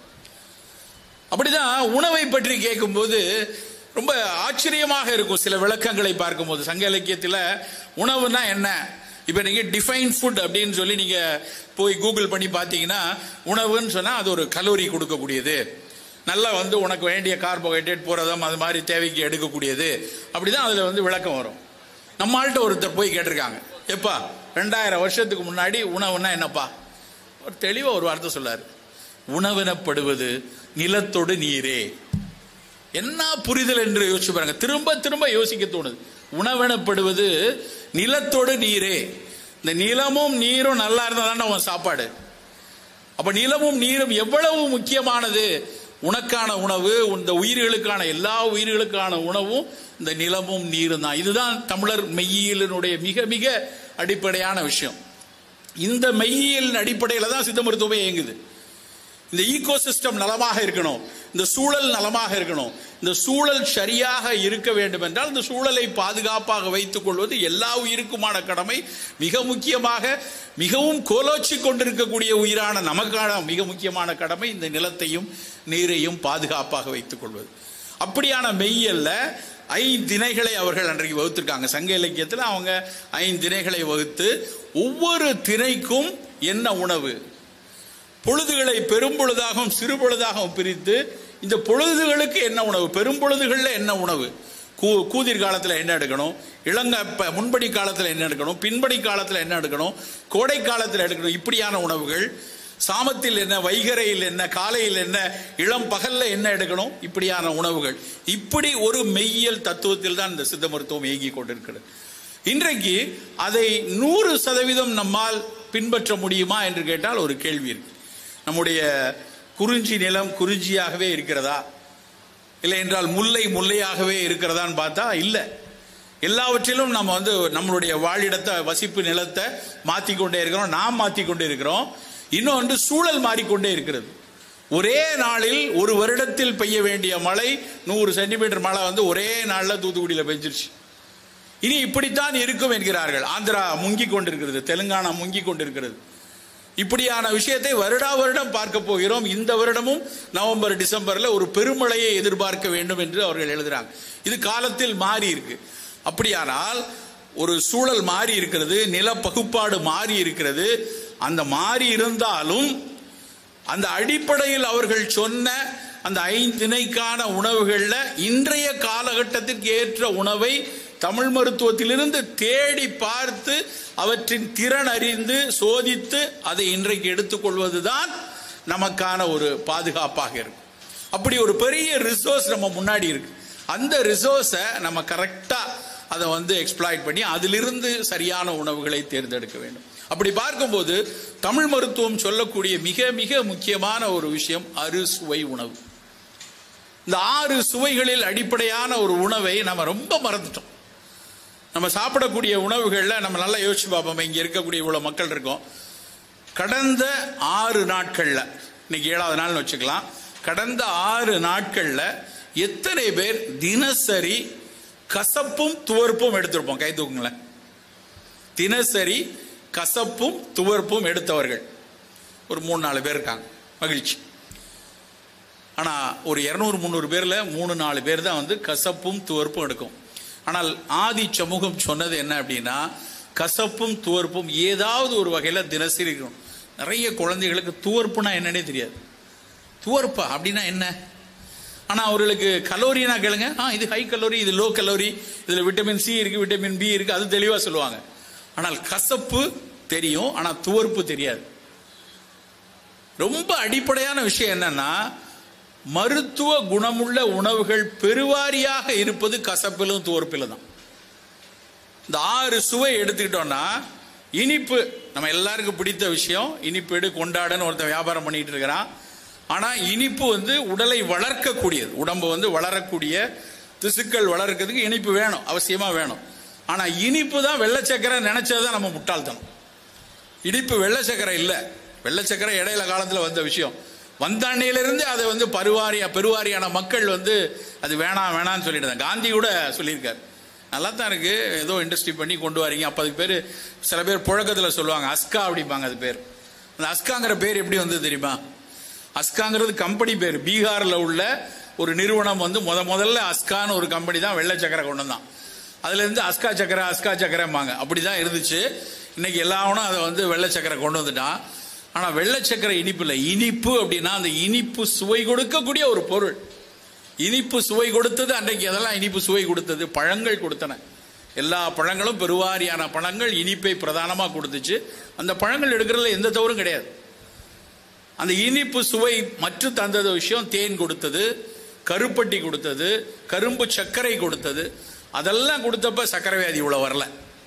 அப்படிதான் உணவை பற்றி கேட்கும்போது ரொம்ப ஆச்சரியமாக இருக்கும் சில விளக்கங்களை பார்க்கும்போது சங்க இலக்கியத்தில் உணவுனா என்ன இப்போ நீங்கள் டிஃபைன் ஃபுட் அப்படின்னு சொல்லி நீங்கள் போய் கூகுள் பண்ணி பார்த்தீங்கன்னா உணவுன்னு சொன்னால் அது ஒரு கலோரி கொடுக்கக்கூடியது நல்லா வந்து உனக்கு வேண்டிய கார்போஹைட்ரேட் புரதம் அது மாதிரி தேவைக்கு எடுக்கக்கூடியது அப்படிதான் அதில் வந்து விளக்கம் வரும் நம்மள்கிட்ட ஒருத்தர் போய் கேட்டிருக்காங்க எப்பா ரெண்டாயிரம் வருஷத்துக்கு முன்னாடி உணவுன்னா என்னப்பா ஒரு தெளிவாக ஒரு வார்த்தை சொல்லாரு உணவெனப்படுவது நிலத்தொடு நீரே என்ன புரிதல் என்று யோசிச்சு பாருங்க திரும்ப திரும்ப யோசிக்க தோணுது உணவெனப்படுவது நிலத்தோடு நீரே இந்த நிலமும் நீரும் நல்லா இருந்தா தானே உன் சாப்பாடு அப்ப நிலமும் நீரும் எவ்வளவு முக்கியமானது உனக்கான உணவு இந்த உயிர்களுக்கான எல்லா உயிர்களுக்கான உணவும் இந்த நிலமும் நீரும் தான் இதுதான் தமிழர் மெய்யியலினுடைய மிக மிக அடிப்படையான விஷயம் இந்த மெய்யியலின் அடிப்படையில் தான் சித்த மருத்துவமே இயங்குது இந்த ஈகோ சிஸ்டம் நலமாக இருக்கணும் இந்த சூழல் நலமாக இருக்கணும் இந்த சூழல் சரியாக இருக்க வேண்டும் என்றால் இந்த சூழலை பாதுகாப்பாக வைத்துக் கொள்வது எல்லா உயிருக்குமான கடமை மிக முக்கியமாக மிகவும் கோலோச்சி கொண்டிருக்கக்கூடிய உயிரான நமக்கான மிக முக்கியமான கடமை இந்த நிலத்தையும் நீரையும் பாதுகாப்பாக வைத்துக் கொள்வது அப்படியான மெய்யல்ல ஐந்திணைகளை அவர்கள் அன்றைக்கு வகுத்திருக்காங்க சங்க இலக்கியத்தில் அவங்க ஐந்திணைகளை வகுத்து ஒவ்வொரு திணைக்கும் என்ன உணவு பொழுதுகளை பெரும்பொழுதாகவும் சிறு பொழுதாகவும் பிரித்து இந்த பொழுதுகளுக்கு என்ன உணவு பெரும்பொழுதுகளில் என்ன உணவு கூ கூதிர் காலத்தில் என்ன எடுக்கணும் இளங்க ப- முன்படி காலத்தில் என்ன எடுக்கணும் பின்படி காலத்தில் என்ன எடுக்கணும் கோடை காலத்தில் எடுக்கணும் இப்படியான உணவுகள் சாமத்தில் என்ன வைகரையில் என்ன காலையில் என்ன இளம் பகல்ல என்ன எடுக்கணும் இப்படியான உணவுகள் இப்படி ஒரு மெய்யியல் தத்துவத்தில் தான் இந்த சித்த மருத்துவம் இயங்கி கொண்டிருக்கிறது இன்றைக்கு அதை நூறு சதவீதம் நம்மால் பின்பற்ற முடியுமா என்று கேட்டால் ஒரு கேள்வி இருக்கு நம்முடைய குறிஞ்சி நிலம் குறிஞ்சியாகவே இருக்கிறதா இல்லை என்றால் முல்லை முல்லையாகவே இருக்கிறதான்னு பார்த்தா இல்லை எல்லாவற்றிலும் நம்ம வந்து நம்மளுடைய வாழிடத்தை வசிப்பு நிலத்தை மாற்றி கொண்டே இருக்கிறோம் நாம் மாற்றி கொண்டே இருக்கிறோம் இன்னொன்று சூழல் மாறிக்கொண்டே இருக்கிறது ஒரே நாளில் ஒரு வருடத்தில் பெய்ய வேண்டிய மழை நூறு சென்டிமீட்டர் மழை வந்து ஒரே நாளில் தூத்துக்குடியில் பெஞ்சிருச்சு இனி இப்படித்தான் இருக்கும் என்கிறார்கள் ஆந்திரா முங்கி கொண்டிருக்கிறது தெலுங்கானா முங்கி கொண்டிருக்கிறது இப்படியான விஷயத்தை வருடா வருடம் பார்க்க போகிறோம் இந்த வருடமும் நவம்பர் டிசம்பர்ல ஒரு பெருமழையை எதிர்பார்க்க வேண்டும் என்று அவர்கள் எழுதுறாங்க இது காலத்தில் மாறி இருக்கு அப்படியானால் ஒரு சூழல் மாறி இருக்கிறது நில பகுப்பாடு மாறி இருக்கிறது அந்த மாறி இருந்தாலும் அந்த அடிப்படையில் அவர்கள் சொன்ன அந்த ஐந்திணைக்கான உணவுகள்ல இன்றைய காலகட்டத்திற்கு ஏற்ற உணவை தமிழ் மருத்துவத்திலிருந்து தேடி பார்த்து அவற்றின் திறன் அறிந்து சோதித்து அதை இன்றைக்கு எடுத்துக்கொள்வதுதான் நமக்கான ஒரு பாதுகாப்பாக இருக்கும் அப்படி ஒரு பெரிய ரிசோர்ஸ் நம்ம முன்னாடி இருக்கு அந்த ரிசோர்ஸை நம்ம கரெக்டா அதை வந்து எக்ஸ்ப்ளாய்ட் பண்ணி அதிலிருந்து சரியான உணவுகளை தேர்ந்தெடுக்க வேண்டும் அப்படி பார்க்கும்போது தமிழ் மருத்துவம் சொல்லக்கூடிய மிக மிக முக்கியமான ஒரு விஷயம் அறுசுவை உணவு இந்த ஆறு சுவைகளில் அடிப்படையான ஒரு உணவை நம்ம ரொம்ப மறந்துட்டோம் நம்ம சாப்பிடக்கூடிய உணவுகள்ல நம்ம நல்லா யோசிச்சு பார்ப்போம் இங்க இருக்கக்கூடிய இவ்வளவு மக்கள் இருக்கோம் கடந்த ஆறு நாட்கள்ல இன்னைக்கு ஏழாவது நாள்னு வச்சுக்கலாம் கடந்த ஆறு நாட்கள்ல எத்தனை பேர் தினசரி கசப்பும் துவர்ப்பும் எடுத்திருப்போம் கை தூக்குங்களேன் தினசரி கசப்பும் துவர்ப்பும் எடுத்தவர்கள் ஒரு மூணு நாலு பேர் இருக்காங்க மகிழ்ச்சி ஆனா ஒரு இருநூறு முந்நூறு பேர்ல மூணு நாலு பேர் தான் வந்து கசப்பும் துவர்ப்பும் எடுக்கும் ஆனால் ஆதி சமூகம் சொன்னது என்ன அப்படின்னா கசப்பும் துவர்ப்பும் ஏதாவது ஒரு வகையில தினசரி இருக்கணும் நிறைய குழந்தைகளுக்கு துவர்ப்புனா என்னன்னே தெரியாது துவர்ப்பா அப்படின்னா என்ன ஆனா அவர்களுக்கு கலோரினா கேளுங்க ஆ இது ஹை கலோரி இது லோ கலோரி இதுல விட்டமின் சி இருக்கு விட்டமின் பி இருக்கு அது தெளிவா சொல்லுவாங்க ஆனால் கசப்பு தெரியும் ஆனா துவர்ப்பு தெரியாது ரொம்ப அடிப்படையான விஷயம் என்னன்னா மருத்துவ குணமுள்ள உணவுகள் பெருவாரியாக இருப்பது கசப்பிலும் துவர்ப்பிலும் தான் இந்த ஆறு சுவை எடுத்துக்கிட்டோம்னா இனிப்பு நம்ம எல்லாருக்கும் பிடித்த விஷயம் இனிப்பு எடு கொண்டாடன்னு ஒருத்தன் வியாபாரம் பண்ணிட்டு இருக்கிறான் ஆனா இனிப்பு வந்து உடலை வளர்க்கக்கூடியது உடம்பு வந்து வளரக்கூடிய திசுக்கள் வளர்க்கிறதுக்கு இனிப்பு வேணும் அவசியமா வேணும் ஆனா இனிப்பு தான் வெள்ளை சக்கரை நினைச்சதுதான் நம்ம முட்டாள்தனம் இனிப்பு வெள்ளை சக்கரை இல்ல வெள்ளை சக்கரை இடையில காலத்துல வந்த விஷயம் வந்த அன்னையிலிருந்து அதை வந்து பருவாரியா பெருவாரியான மக்கள் வந்து அது வேணாம் வேணாம்னு சொல்லிட்டு காந்தி கூட சொல்லியிருக்காரு நல்லா தான் இருக்கு ஏதோ இண்டஸ்ட்ரி பண்ணி கொண்டு வரீங்க அப்ப அதுக்கு பேர் சில பேர் புழக்கத்துல சொல்லுவாங்க அஸ்கா அப்படிம்பாங்க அது பேர் அந்த அஸ்காங்கிற பேர் எப்படி வந்தது தெரியுமா அஸ்காங்கிறது கம்பெனி பேர் பீகார்ல உள்ள ஒரு நிறுவனம் வந்து முத முதல்ல அஸ்கான்னு ஒரு கம்பெனி தான் வெள்ளை சக்கரை கொண்டு வந்தான் அதுல இருந்து அஸ்கா சக்கரை அஸ்கா சக்கரைம்பாங்க அப்படிதான் இருந்துச்சு இன்னைக்கு எல்லாவனும் அதை வந்து வெள்ளை சக்கரை கொண்டு வந்துட்டான் ஆனா வெள்ளை சக்கரை இனிப்பு இல்லை இனிப்பு அப்படின்னா அந்த இனிப்பு சுவை கொடுக்கக்கூடிய ஒரு பொருள் இனிப்பு சுவை கொடுத்தது அன்றைக்கு அதெல்லாம் இனிப்பு சுவை கொடுத்தது பழங்கள் கொடுத்தன எல்லா பழங்களும் பெருவாரியான பழங்கள் இனிப்பை பிரதானமா கொடுத்துச்சு அந்த பழங்கள் எடுக்கிறதுல எந்த தவறும் கிடையாது அந்த இனிப்பு சுவை மற்ற தந்தது விஷயம் தேன் கொடுத்தது கருப்பட்டி கொடுத்தது கரும்பு சர்க்கரை கொடுத்தது அதெல்லாம் கொடுத்தப்ப சர்க்கரை வியாதி இவ்வளவு வரல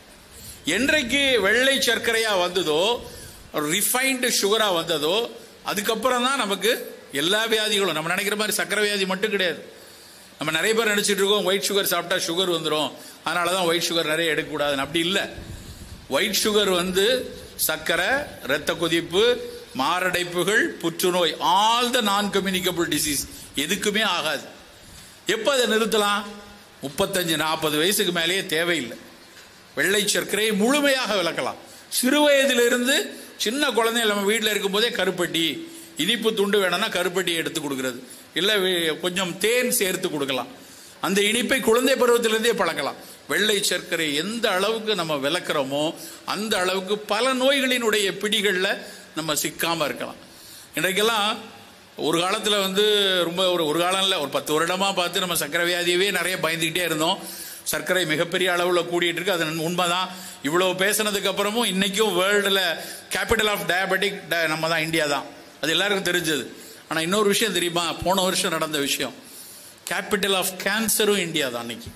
என்றைக்கு வெள்ளை சர்க்கரையா வந்ததோ ரிஃபைன்டு சுகரா வந்ததோ அதுக்கப்புறம் தான் நமக்கு எல்லா வியாதிகளும் நம்ம நினைக்கிற மாதிரி சர்க்கரை வியாதி மட்டும் கிடையாது நம்ம நிறைய பேர் நினைச்சிட்டு இருக்கோம் ஒயிட் சுகர் சாப்பிட்டா சுகர் வந்துடும் அதனால தான் ஒயிட் சுகர் நிறைய எடுக்கக்கூடாதுன்னு அப்படி இல்லை ஒயிட் சுகர் வந்து சர்க்கரை இரத்த கொதிப்பு மாரடைப்புகள் புற்றுநோய் ஆல் த நான் கம்யூனிகபிள் டிசீஸ் எதுக்குமே ஆகாது எப்போ அதை நிறுத்தலாம் முப்பத்தஞ்சு நாற்பது வயசுக்கு மேலேயே தேவையில்லை வெள்ளை சர்க்கரையை முழுமையாக விளக்கலாம் சிறு வயதிலிருந்து சின்ன குழந்தைங்க நம்ம வீட்டில் இருக்கும்போதே கருப்பட்டி இனிப்பு துண்டு வேணும்னா கருப்பட்டி எடுத்து கொடுக்கறது இல்லை கொஞ்சம் தேன் சேர்த்து கொடுக்கலாம் அந்த இனிப்பை குழந்தை பருவத்திலிருந்தே பழக்கலாம் வெள்ளை சர்க்கரை எந்த அளவுக்கு நம்ம விளக்குறோமோ அந்த அளவுக்கு பல நோய்களினுடைய பிடிகளில் நம்ம சிக்காம இருக்கலாம் இன்றைக்கெல்லாம் ஒரு காலத்தில் வந்து ரொம்ப ஒரு ஒரு காலம் இல்லை ஒரு பத்து வருடமா பார்த்து நம்ம சர்க்கரை வியாதியவே நிறைய பயந்துக்கிட்டே இருந்தோம் சர்க்கரை மிகப்பெரிய அளவில் கூடிட்டு இருக்கு அது உண்மைதான் இவ்வளவு பேசினதுக்கு அப்புறமும் இன்னைக்கும் வேர்ல்டுல கேபிட்டல் ஆஃப் டயபெட்டிக் நம்ம தான் இந்தியா தான் அது எல்லாருக்கும் தெரிஞ்சது ஆனா இன்னொரு விஷயம் தெரியுமா போன வருஷம் நடந்த விஷயம் கேபிட்டல் ஆஃப் கேன்சரும் இந்தியா தான் அன்னைக்கு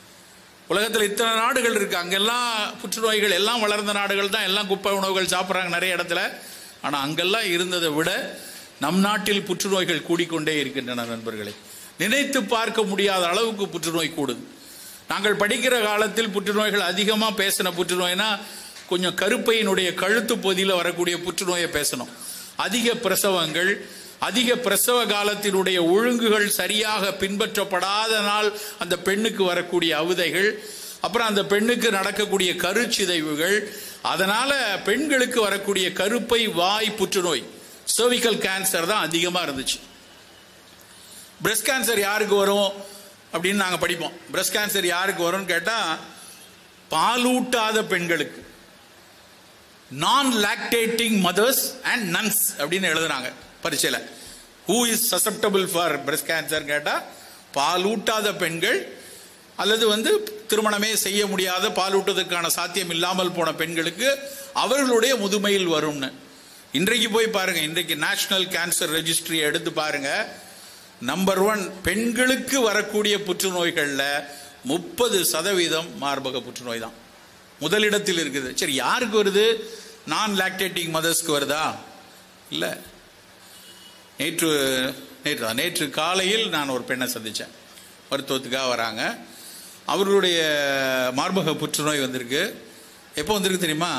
உலகத்தில் இத்தனை நாடுகள் இருக்கு அங்கெல்லாம் புற்றுநோய்கள் எல்லாம் வளர்ந்த நாடுகள் தான் எல்லாம் குப்பை உணவுகள் சாப்பிட்றாங்க நிறைய இடத்துல ஆனா அங்கெல்லாம் இருந்ததை விட நம் நாட்டில் புற்றுநோய்கள் கூடிக்கொண்டே இருக்கின்றன நண்பர்களே நினைத்து பார்க்க முடியாத அளவுக்கு புற்றுநோய் கூடுது நாங்கள் படிக்கிற காலத்தில் புற்றுநோய்கள் அதிகமாக பேசின புற்றுநோய்னா கொஞ்சம் கருப்பையினுடைய கழுத்து பகுதியில் வரக்கூடிய புற்றுநோயை பேசணும் அதிக பிரசவங்கள் அதிக பிரசவ காலத்தினுடைய ஒழுங்குகள் சரியாக பின்பற்றப்படாதனால் அந்த பெண்ணுக்கு வரக்கூடிய அவதைகள் அப்புறம் அந்த பெண்ணுக்கு நடக்கக்கூடிய கருச்சிதைவுகள் அதனால பெண்களுக்கு வரக்கூடிய கருப்பை வாய் புற்றுநோய் சர்விக்கல் கேன்சர் தான் அதிகமாக இருந்துச்சு பிரஸ்ட் கேன்சர் யாருக்கு வரும் அப்படின்னு நாங்கள் படிப்போம் பிரஸ்ட் கேன்சர் யாருக்கு வரும்னு கேட்டால் பாலூட்டாத பெண்களுக்கு நான் லாக்டேட்டிங் மதர்ஸ் அண்ட் நன்ஸ் அப்படின்னு எழுதுறாங்க பரீட்சையில் who is susceptible for breast cancer கேட்டால் பாலூட்டாத பெண்கள் அல்லது வந்து திருமணமே செய்ய முடியாத பாலூட்டுவதற்கான சாத்தியம் இல்லாமல் போன பெண்களுக்கு அவர்களுடைய முதுமையில் வரும்னு இன்றைக்கு போய் பாருங்க இன்றைக்கு நேஷனல் கேன்சர் ரெஜிஸ்ட்ரி எடுத்து பாருங்க நம்பர் ஒன் பெண்களுக்கு வரக்கூடிய புற்றுநோய்கள்ல முப்பது சதவீதம் மார்பக புற்றுநோய் தான் முதலிடத்தில் இருக்குது சரி யாருக்கு வருது நான் லாக்டேட்டிங் மதர்ஸ்க்கு வருதா இல்லை நேற்று நேற்று தான். நேற்று காலையில் நான் ஒரு பெண்ணை சந்தித்தேன் மருத்துவத்துக்காக வராங்க அவர்களுடைய மார்பக புற்றுநோய் வந்திருக்கு எப்போ வந்திருக்கு தெரியுமா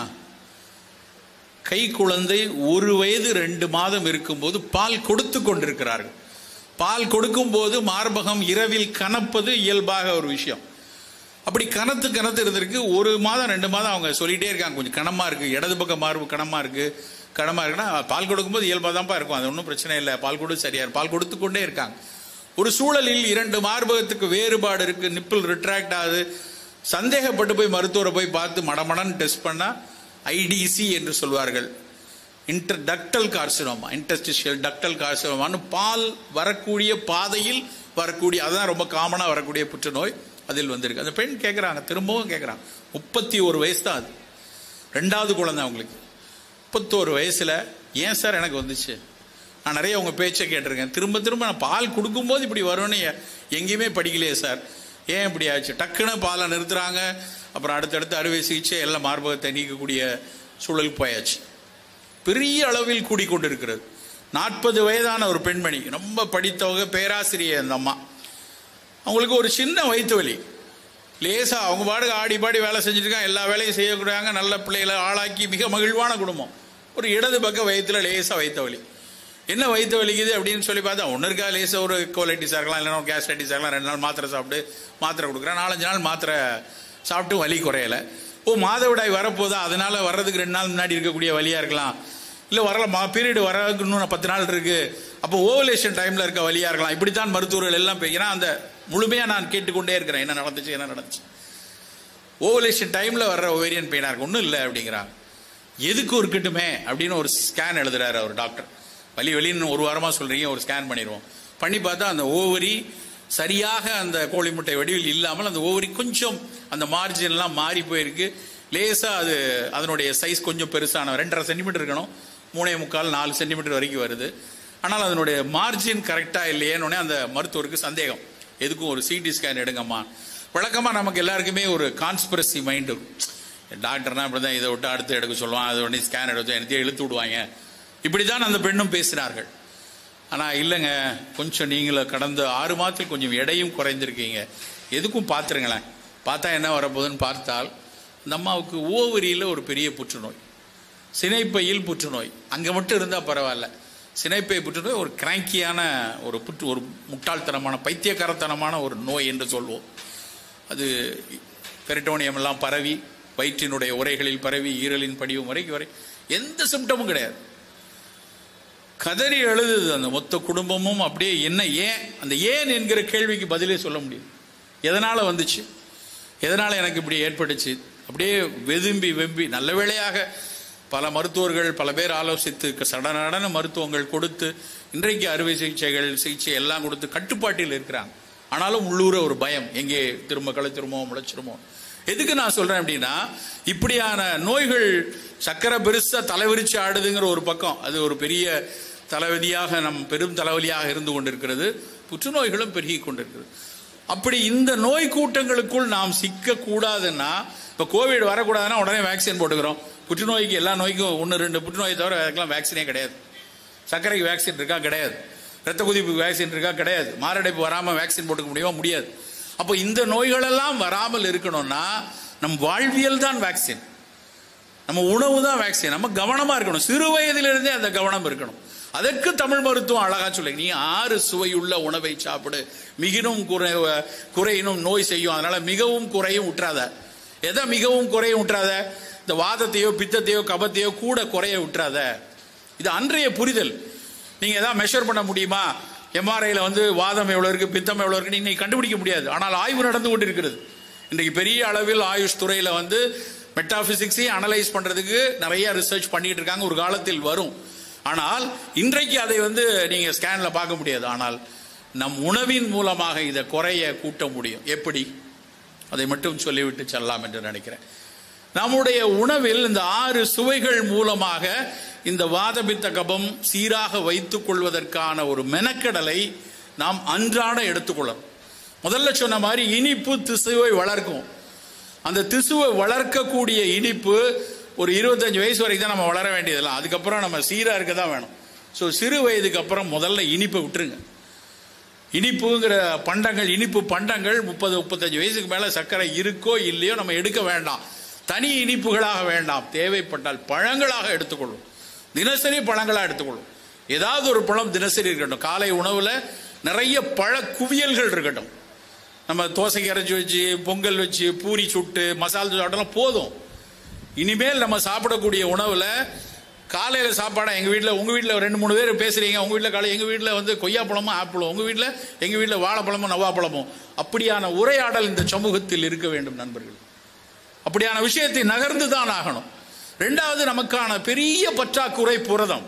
கை குழந்தை ஒரு வயது ரெண்டு மாதம் இருக்கும்போது பால் கொடுத்து கொண்டிருக்கிறார்கள் பால் கொடுக்கும்போது மார்பகம் இரவில் கனப்பது இயல்பாக ஒரு விஷயம் அப்படி கனத்து கனத்து இருந்திருக்கு ஒரு மாதம் ரெண்டு மாதம் அவங்க சொல்லிட்டே இருக்காங்க கொஞ்சம் கனமா இருக்கு இடது பக்கம் மார்பு கனமா இருக்கு கனமா இருக்குன்னா பால் கொடுக்கும்போது இயல்பாக தான்ப்பா இருக்கும் அது ஒன்றும் பிரச்சனை இல்லை பால் கொடு சரியா இருக்கு. பால் கொடுத்து கொண்டே இருக்காங்க ஒரு சூழலில் இரண்டு மார்பகத்துக்கு வேறுபாடு இருக்கு நிப்பிள் ரிட்ராக்ட் ஆகுது சந்தேகப்பட்டு போய் மருத்துவரை போய் பார்த்து மடமடன்னு டெஸ்ட் பண்ணா ஐடிசி என்று சொல்வார்கள் inter ductal carcinoma interstitial ductal கார்சினோமான்னு பால் வரக்கூடிய பாதையில் வரக்கூடிய அதுதான் ரொம்ப காமனாக வரக்கூடிய புற்றுநோய் அதில் வந்திருக்கு அந்த பெண் கேட்குறாங்க திரும்பவும் கேட்குறாங்க முப்பத்தி ஒரு வயசு தான் அது ரெண்டாவது குழந்தை அவங்களுக்கு முப்பத்தோரு வயசுல ஏன் சார் எனக்கு வந்துச்சு நான் நிறைய உங்க பேச்சை கேட்டிருக்கேன் திரும்ப திரும்ப நான் பால் கொடுக்கும்போது இப்படி வரும்னு எ- எங்கேயுமே படிக்கலையே சார் ஏன் இப்படி ஆச்சு டக்குன்னு பாலை நிறுத்துறாங்க அப்புறம் அடுத்தடுத்து அறுவை சிகிச்சை எல்லாம் மார்பகத்தை நீக்கக்கூடிய சூழலுக்கு போயாச்சு பெரிய அளவில் கூடிக்கொண்டிருக்கிறது நாற்பது வயதான ஒரு பெண்மணி ரொம்ப படித்தவங்க பேராசிரியர் அந்த அம்மா அவங்களுக்கு ஒரு சின்ன வயிற்று வலி லேசா அவங்க பாட்டுக்கு ஆடி பாடி வேலை செஞ்சுட்டு இருக்காங்க எல்லா வேலையும் செய்யக்கூடாங்க நல்ல பிள்ளைகளை ஆளாக்கி மிக மகிழ்வான குடும்பம் ஒரு இடது பக்கம் வயிற்றுல லேசா வயிற்று வலி என்ன வயிற்று வலிக்குது அப்படின்னு சொல்லி பார்த்தா ஒன்று இருக்கா லேசா ஒரு கோலைட்டிஸாக இருக்கலாம் இல்லைன்னா கேஸ்டைட்டிஸாக இருக்கலாம் ரெண்டு நாள் மாத்திரை சாப்பிட்டு மாத்திரை கொடுக்குறேன் நாலஞ்சு நாள் மாத்திரை சாப்பிட்டு வலி குறையல ஓ மாதவிடாய் வரப்போதா அதனால வர்றதுக்கு ரெண்டு நாள் முன்னாடி இருக்கக்கூடிய வலியா இருக்கலாம் இல்லை வரல மா பீரியட் வரதுக்கு இன்னும் பத்து நாள் இருக்கு அப்போ ஓவலேஷன் டைம்ல இருக்க வலியா இருக்கலாம் இப்படித்தான் மருத்துவர்கள் எல்லாம் பேசுகிறேன் அந்த முழுமையா நான் கேட்டுக்கொண்டே இருக்கிறேன் என்ன நடந்துச்சு என்ன நடந்துச்சு ஓவலேஷன் டைம்ல வர்ற ஓவேரியன் பெயினா இருக்கு ஒன்றும் இல்லை அப்படிங்கிறாங்க எதுக்கு இருக்கட்டுமே அப்படின்னு ஒரு ஸ்கேன் எழுதுறாரு அவர் டாக்டர் வலி வலின்னு ஒரு வாரமா சொல்றீங்க ஒரு ஸ்கேன் பண்ணிடுவோம் பண்ணி பார்த்தா அந்த ஓவரி சரியாக அந்த கோழி முட்டை வடிவில் இல்லாமல் அந்த ஓவரி கொஞ்சம் அந்த மார்ஜின் எல்லாம் மாறி போயிருக்கு லேசா அது அதனுடைய சைஸ் கொஞ்சம் பெருசான ரெண்டரை சென்டிமீட்டர் இருக்கணும் மூணே முக்கால் நாலு சென்டிமீட்டர் வரைக்கும் வருது ஆனால் அதனுடைய மார்ஜின் கரெக்டா இல்லையேன்னு அந்த மருத்துவருக்கு சந்தேகம் எதுக்கும் ஒரு சிடி ஸ்கேன் எடுங்கம்மா வழக்கமா நமக்கு எல்லாருக்குமே ஒரு கான்ஸ்பிரசி மைண்டு டாக்டர்னா இப்படிதான் இதை விட்டு அடுத்து எடுக்க சொல்லுவான் அதை உடனே ஸ்கேன் எடுத்து எனக்கு இழுத்து விடுவாங்க இப்படிதான் அந்த பெண்ணும் பேசினார்கள் ஆனா இல்லைங்க கொஞ்சம் நீங்களும் கடந்த ஆறு மாதத்தில் கொஞ்சம் எடையும் குறைந்திருக்கீங்க எதுக்கும் பார்த்துருங்களேன் பார்த்தா என்ன வரப்போகுதுன்னு பார்த்தால் இந்த அம்மாவுக்கு ஓவரியில் ஒரு பெரிய புற்றுநோய் சினைப்பையில் புற்றுநோய் அங்கே மட்டும் இருந்தால் பரவாயில்ல சினைப்பை புற்றுநோய் ஒரு கிராங்கியான ஒரு புற்று ஒரு முட்டாள்தனமான பைத்தியக்காரத்தனமான ஒரு நோய் என்று சொல்வோம் அது பெரிட்டோனியம் எல்லாம் பரவி வயிற்றினுடைய உரைகளில் பரவி ஈரலின் படிவும் வரைக்கும் வரை எந்த சிம்டமும் கிடையாது கதறி எழுதுது அந்த மொத்த குடும்பமும் அப்படியே என்ன ஏன் அந்த ஏன் என்கிற கேள்விக்கு பதிலே சொல்ல முடியும் எதனால வந்துச்சு எதனால எனக்கு இப்படி ஏற்பட்டுச்சு அப்படியே வெதும்பி வெம்பி நல்ல வேளையாக பல மருத்துவர்கள் பல பேர் ஆலோசித்து சடனடன மருத்துவங்கள் கொடுத்து இன்றைக்கு அறுவை சிகிச்சைகள் சிகிச்சை எல்லாம் கொடுத்து கட்டுப்பாட்டில் இருக்கிறாங்க ஆனாலும் உள்ளூர ஒரு பயம் எங்கே திரும்ப கழுத்திருமோ முளைச்சிருமோ எதுக்கு நான் சொல்றேன் அப்படின்னா இப்படியான நோய்கள் சக்கரை பெருசா தலைவிரிச்சு ஆடுதுங்கிற ஒரு பக்கம் அது ஒரு பெரிய தலைவலியாக நம் பெரும் தலைவலியாக இருந்து கொண்டிருக்கிறது புற்றுநோய்களும் பெருகி கொண்டிருக்கிறது அப்படி இந்த நோய் கூட்டங்களுக்குள் நாம் சிக்க கூடாதுன்னா இப்ப கோவிட் வரக்கூடாதுன்னா உடனே வேக்சின் போட்டுக்கிறோம் புற்றுநோய்க்கு எல்லா நோய்க்கும் ஒன்று ரெண்டு புற்றுநோய் தவிர அதுக்கெல்லாம் வேக்சினே கிடையாது சர்க்கரைக்கு வேக்சின் இருக்கா கிடையாது ரத்த கொதிப்புக்கு வேக்சின் இருக்கா கிடையாது மாரடைப்பு வராம வேக்சின் போட்டுக்க முடியுமா முடியாது அப்போ இந்த நோய்களெல்லாம் வராமல் இருக்கணும்னா நம் வாழ்வியல் தான் வேக்சின் நம்ம உணவு தான் வேக்சின் நம்ம கவனமா இருக்கணும் சிறு வயதிலிருந்தே அந்த கவனம் இருக்கணும் அதற்கு தமிழ் மருத்துவம் அழகா சொல்லு நீ ஆறு சுவையுள்ள உணவை சாப்பிடு மிகினும் குறை குறையினும் நோய் செய்யும் அதனால மிகவும் குறையும் விட்டுறாத எதை மிகவும் குறையும் விட்டுறாத இந்த வாதத்தையோ பித்தத்தையோ கபத்தையோ கூட குறைய விட்டுறாத இது அன்றைய புரிதல் நீங்க எதாவது மெஷர் பண்ண முடியுமா எம்ஆர்ஐல வந்து வாதம் எவ்வளவு இருக்கு பித்தம் எவ்வளவு இருக்கு நீங்க கண்டுபிடிக்க முடியாது ஆனால் ஆய்வு நடந்து கொண்டிருக்கிறது இன்றைக்கு பெரிய அளவில் ஆயுஷ் துறையில வந்து மெட்டாபிசிக்ஸையும் அனலைஸ் பண்றதுக்கு நிறைய ரிசர்ச் பண்ணிட்டு இருக்காங்க ஒரு காலத்தில் வரும் ஆனால் இன்றைக்கு அதை வந்து நீங்க ஸ்கேன்ல பார்க்க முடியாது ஆனால் நம் உணவின் மூலமாக இதை குறைய கூட்ட முடியும் எப்படி அதை மட்டும் சொல்லிவிட்டு செல்லலாம் என்று நினைக்கிறேன் நம்முடைய உணவில் இந்த ஆறு சுவைகள் மூலமாக இந்த வாதபித்த கபம் சீராக வைத்துக் கொள்வதற்கான ஒரு மெனக்கடலை நாம் அன்றாட எடுத்துக்கொள்ளணும் முதல்ல சொன்ன மாதிரி இனிப்பு திசுவை வளர்க்கும் அந்த திசுவை வளர்க்கக்கூடிய இனிப்பு ஒரு இருபத்தஞ்சு வயசு வரைக்கும் தான் நம்ம வளர வேண்டியதெல்லாம் அதுக்கப்புறம் நம்ம சீராக இருக்க தான் வேணும் ஸோ சிறு வயதுக்கு அப்புறம் முதல்ல இனிப்பை விட்டுருங்க இனிப்புங்கிற பண்டங்கள் இனிப்பு பண்டங்கள் முப்பது முப்பத்தஞ்சு வயசுக்கு மேலே சர்க்கரை இருக்கோ இல்லையோ நம்ம எடுக்க வேண்டாம் தனி இனிப்புகளாக வேண்டாம் தேவைப்பட்டால் பழங்களாக எடுத்துக்கொள்ளும் தினசரி பழங்களாக எடுத்துக்கொள்ளும் ஏதாவது ஒரு பழம் தினசரி இருக்கட்டும் காலை உணவில் நிறைய பழ குவியல்கள் இருக்கட்டும் நம்ம தோசைக்கு அரைச்சி வச்சு பொங்கல் வச்சு பூரி சுட்டு மசால் சாப்பிட்டலாம் போதும் இனிமேல் நம்ம சாப்பிடக்கூடிய உணவில் காலையில் சாப்பாடா எங்கள் வீட்டில் உங்கள் வீட்டில் ரெண்டு மூணு பேர் பேசுகிறீங்க உங்கள் வீட்டில் காலை எங்கள் வீட்டில் வந்து கொய்யாப்பழமும் ஆப்பிளும் உங்கள் வீட்டில் எங்கள் வீட்டில் வாழைப்பழமும் நவாப்பழமும் அப்படியான உரையாடல் இந்த சமூகத்தில் இருக்க வேண்டும் நண்பர்கள் அப்படியான விஷயத்தை நகர்ந்து தான் ஆகணும் ரெண்டாவது நமக்கான பெரிய பற்றாக்குறை புரதம்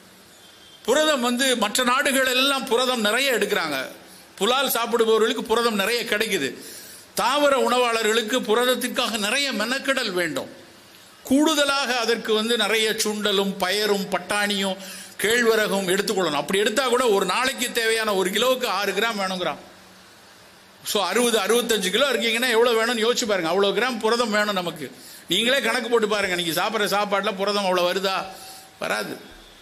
புரதம் வந்து மற்ற நாடுகள் எல்லாம் புரதம் நிறைய எடுக்கிறாங்க புலால் சாப்பிடுபவர்களுக்கு புரதம் நிறைய கிடைக்குது தாவர உணவாளர்களுக்கு புரதத்திற்காக நிறைய மெனக்கெடல் வேண்டும் கூடுதலாக அதற்கு வந்து நிறைய சுண்டலும் பயரும் பட்டாணியும் கேழ்வரகும் எடுத்துக்கொள்ளணும் அப்படி எடுத்தா கூட ஒரு நாளைக்கு தேவையான ஒரு கிலோவுக்கு ஆறு கிராம் வேணுங்கிறான் ஸோ அறுபது அறுபத்தஞ்சு கிலோ இருக்கீங்கன்னா எவ்வளோ வேணும்னு யோசிச்சு பாருங்க அவ்வளோ கிராம் புரதம் வேணும் நமக்கு நீங்களே கணக்கு போட்டு பாருங்க நீங்கள் சாப்பிட்ற சாப்பாட்டில் புரதம் அவ்வளோ வருதா வராது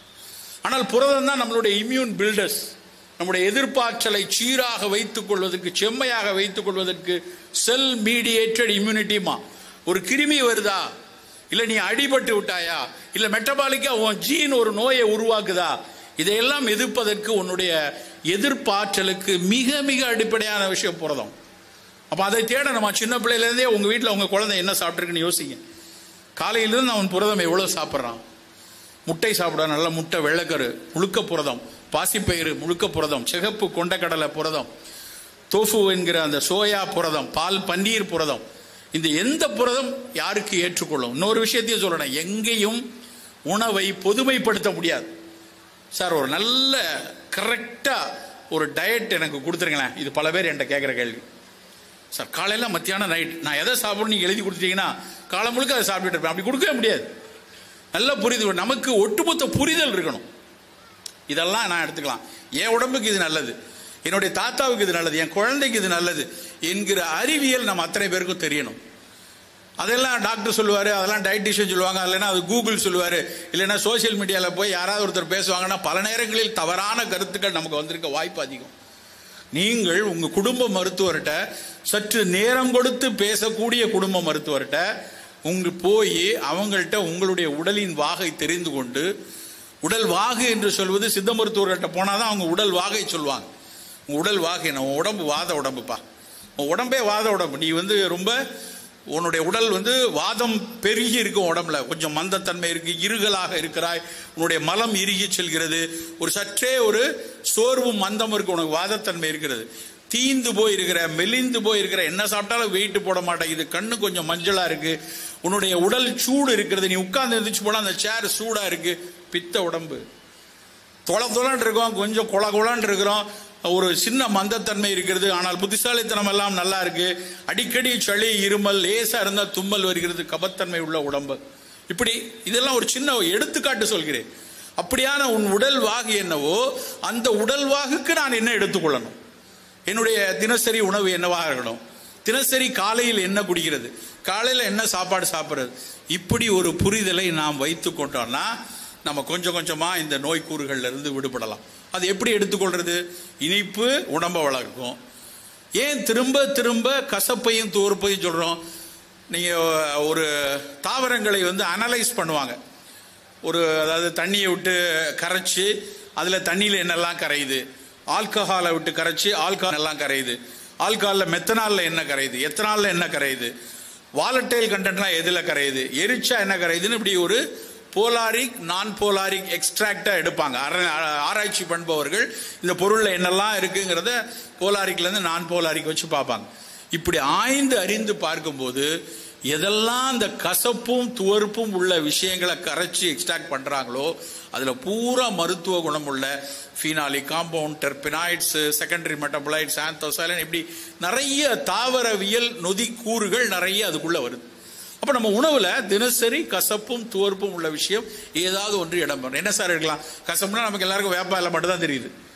ஆனால் புரதம் தான் நம்மளுடைய இம்யூன் பில்டர்ஸ் நம்முடைய எதிர்ப்பாற்றலை சீராக வைத்துக் கொள்வதற்கு செம்மையாக வைத்துக் கொள்வதற்கு செல் மீடியேட்டட் இம்யூனிட்டிமா ஒரு கிருமி வருதா இல்லை நீ அடிபட்டு விட்டாயா இல்லை மெட்டபாலிக்கா உன் ஜீன் ஒரு நோயை உருவாக்குதா இதையெல்லாம் எதிர்ப்பதற்கு உன்னுடைய எதிர்ப்பாற்றலுக்கு மிக மிக அடிப்படையான விஷயம் புரதம் அப்போ அதை தேட நம்ம சின்ன பிள்ளையிலேருந்தே உங்கள் வீட்டில் உங்கள் குழந்தை என்ன சாப்பிட்ருக்குன்னு யோசிங்க காலையிலிருந்து அவன் புரதம் எவ்வளோ சாப்பிட்றான் முட்டை சாப்பிட நல்ல முட்டை வெள்ளைக்கரு முழுக்க புரதம் பாசிப்பயிறு முழுக்க புரதம் சிகப்பு கொண்டக்கடலை புரதம் தோஃபு என்கிற அந்த சோயா புரதம் பால் பன்னீர் புரதம் இந்த எந்த புரதம் யாருக்கு ஏற்றுக்கொள்ளும் இன்னொரு விஷயத்தையும் சொல்லணும் எங்கேயும் உணவை பொதுமைப்படுத்த முடியாது சார் ஒரு நல்ல கரெக்டாக ஒரு டயட் எனக்கு கொடுத்துருங்களேன் இது பல பேர் என்கிட்ட கேட்குற கேள்வி சார் காலையில் மத்தியானம் நைட் நான் எதை சாப்பிடணும் நீங்கள் எழுதி கொடுத்துட்டீங்கன்னா காலம் முழுக்க அதை சாப்பிட்டுட்டு இருப்பேன் அப்படி கொடுக்கவே முடியாது நல்ல புரிதல் நமக்கு ஒட்டுமொத்த புரிதல் இருக்கணும் இதெல்லாம் நான் எடுத்துக்கலாம் என் உடம்புக்கு இது நல்லது என்னுடைய தாத்தாவுக்கு இது நல்லது என் குழந்தைக்கு இது நல்லது என்கிற அறிவியல் நம்ம அத்தனை பேருக்கும் தெரியணும் அதெல்லாம் டாக்டர் சொல்லுவார் அதெல்லாம் டயட்டிஷியன் சொல்லுவாங்க இல்லைன்னா அது கூகுள் சொல்லுவார் இல்லைன்னா சோஷியல் மீடியாவில் போய் யாராவது ஒருத்தர் பேசுவாங்கன்னா பல நேரங்களில் தவறான கருத்துக்கள் நமக்கு வந்திருக்க வாய்ப்பு அதிகம் நீங்கள் உங்கள் குடும்ப மருத்துவர்கிட்ட சற்று நேரம் கொடுத்து பேசக்கூடிய குடும்ப மருத்துவர்கிட்ட உங்க போய் அவங்கள்ட்ட உங்களுடைய உடலின் வாகை தெரிந்து கொண்டு உடல் வாகு என்று சொல்வது சித்த மருத்துவர்கிட்ட போனால் தான் அவங்க உடல் வாகை சொல்லுவாங்க உங்கள் உடல் வாகை உன் உடம்பு வாத உடம்புப்பா உன் உடம்பே வாத உடம்பு நீ வந்து ரொம்ப உன்னுடைய உடல் வந்து வாதம் பெருகி இருக்கும் உடம்புல கொஞ்சம் மந்தத்தன்மை இருக்கு இருகலாக இருக்கிறாய் உன்னுடைய மலம் இறுகி செல்கிறது ஒரு சற்றே ஒரு சோர்வும் மந்தம் இருக்கு உனக்கு வாதத்தன்மை இருக்கிறது தீந்து போயிருக்கிற மெலிந்து போயிருக்கிற என்ன சாப்பிட்டாலும் வெயிட் போட மாட்டேங்குது கண்ணு கொஞ்சம் மஞ்சளா இருக்கு உன்னுடைய உடல் சூடு இருக்கிறது நீ உட்கார்ந்து எழுந்திரிச்சு போனா அந்த சேர் சூடா இருக்கு பித்த உடம்பு தொலை தொலைன்னு இருக்கோம் கொஞ்சம் கொல கொலான்னு இருக்கிறோம் ஒரு சின்ன மந்தத்தன்மை இருக்கிறது ஆனால் புத்திசாலித்தனம் எல்லாம் நல்லா இருக்கு அடிக்கடி சளி இருமல் லேசா இருந்தா தும்மல் வருகிறது கபத்தன்மை உள்ள உடம்பு இப்படி இதெல்லாம் ஒரு சின்ன எடுத்துக்காட்டு சொல்கிறேன் அப்படியான உன் உடல் வாகு என்னவோ அந்த உடல் வாகுக்கு நான் என்ன எடுத்துக்கொள்ளணும் என்னுடைய தினசரி உணவு என்னவாக இருக்கணும் தினசரி காலையில் என்ன குடிக்கிறது காலையில் என்ன சாப்பாடு சாப்பிட்றது இப்படி ஒரு புரிதலை நாம் வைத்து கொண்டோம்னா நம்ம கொஞ்சம் கொஞ்சமாக இந்த நோய் கூறுகள்ல இருந்து விடுபடலாம் அது எப்படி எடுத்துக்கொள்றது இனிப்பு உடம்பை வளர்க்கும் ஏன் திரும்ப திரும்ப கசப்பையும் தோற்பையும் சொல்கிறோம் நீங்கள் ஒரு தாவரங்களை வந்து அனலைஸ் பண்ணுவாங்க ஒரு அதாவது தண்ணியை விட்டு கரைச்சி அதில் தண்ணியில் என்னெல்லாம் கரையுது ஆல்கஹாலை விட்டு கரைச்சி ஆல்கஹால் எல்லாம் கரையுது ஆல்கஹாலில் மெத்தனாலில் என்ன கரையுது எத்தனாலில் என்ன கரையுது வாலட்டைல் கண்டென்ட்லாம் எதில் கரையுது எரிச்சா என்ன கரையுதுன்னு இப்படி ஒரு போலாரிக் நான் போலாரிக் எக்ஸ்ட்ராக்டாக எடுப்பாங்க ஆர- ஆராய்ச்சி பண்ணுபவர்கள் இந்த பொருளில் என்னெல்லாம் இருக்குங்கிறத போலாரிக்லேருந்து நான் போலாரிக் வச்சு பார்ப்பாங்க இப்படி ஆய்ந்து அறிந்து பார்க்கும்போது எதெல்லாம் அந்த கசப்பும் துவர்ப்பும் உள்ள விஷயங்களை கரைச்சி எக்ஸ்ட்ராக்ட் பண்ணுறாங்களோ அதில் பூரா மருத்துவ குணம் உள்ள phenolic compound terpenoids secondary metabolites anthocyanin இப்படி நிறைய தாவரவியல் நொதி கூறுகள் நிறைய அதுக்குள்ளே வருது அப்போ நம்ம உணவில் தினசரி கசப்பும் துவர்ப்பும் உள்ள விஷயம் ஏதாவது ஒன்று இடம் பெறும் என்ன சார் இருக்கலாம் கசப்புனா நமக்கு எல்லாருக்கும் வேப்பா இலை மட்டும் தான் தெரியுது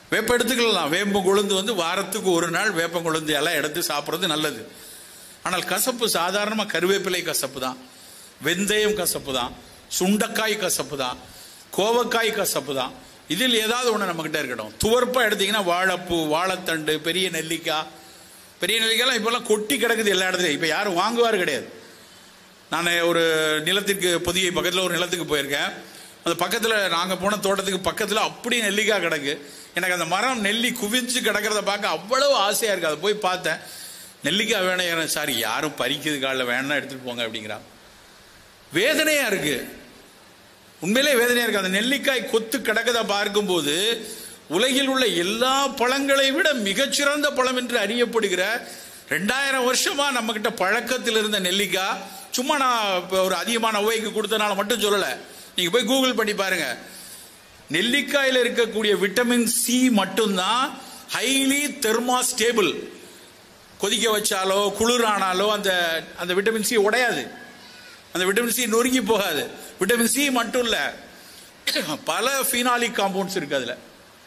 வேப்ப எடுத்துக்கலாம் வேப்பம் கொழுந்து வந்து வாரத்துக்கு ஒரு நாள் வேப்பம் கொழுந்து எல்லாம் எடுத்து சாப்பிட்றது நல்லது ஆனால் கசப்பு சாதாரணமாக கருவேப்பிலை கசப்பு தான் வெந்தயம் கசப்பு தான் சுண்டக்காய் கசப்பு தான் கோவக்காய் கசப்பு தான் இதில் ஏதாவது ஒன்று நம்மக்கிட்ட இருக்கட்டும் துவர்ப்பா எடுத்தீங்கன்னா வாழைப்பூ வாழைத்தண்டு பெரிய நெல்லிக்காய் பெரிய நெல்லிக்காய்லாம் இப்போல்லாம் கொட்டி கிடக்குது எல்லா இடத்துலையும் இப்போ யாரும் வாங்குவார் கிடையாது நான் ஒரு நிலத்திற்கு பொதிகை பக்கத்தில் ஒரு நிலத்துக்கு போயிருக்கேன் அந்த பக்கத்தில் நாங்கள் போன தோட்டத்துக்கு பக்கத்தில் அப்படி நெல்லிக்காய் கிடக்கு எனக்கு அந்த மரம் நெல்லி குவிஞ்சு கிடக்கிறத பார்க்க அவ்வளவு ஆசையாக இருக்குது அதை போய் பார்த்தேன் நெல்லிக்காய் வேணும் எனக்கு சாரி யாரும் பறிக்கிறது காலில் வேணா எடுத்துகிட்டு போங்க அப்படிங்கிறா வேதனையாக இருக்குது உண்மையிலே வேதனையாக இருக்குது அந்த நெல்லிக்காய் கொத்து கிடக்கதை பார்க்கும்போது உலகில் உள்ள எல்லா பழங்களை விட மிகச்சிறந்த பழம் என்று அறியப்படுகிற ரெண்டாயிரம் வருஷமா நம்ம கிட்ட பழக்கத்தில் இருந்த நெல்லிக்காய் சும்மா நான் இப்போ ஒரு அதிகமான ஒவைக்கு கொடுத்தனால மட்டும் சொல்லலை நீங்க போய் கூகுள் பண்ணி பாருங்க நெல்லிக்காயில் இருக்கக்கூடிய விட்டமின் சி மட்டும்தான் ஹைலி தெர்மா ஸ்டேபிள் கொதிக்க வச்சாலோ குளிரானாலோ அந்த அந்த விட்டமின் சி உடையாது அந்த விட்டமின் சி நொறுங்கி போகாது விட்டமின் சி மட்டும் இல்ல பல ஃபீனாலிக் காம்பவுண்ட்ஸ் இருக்கு அதுல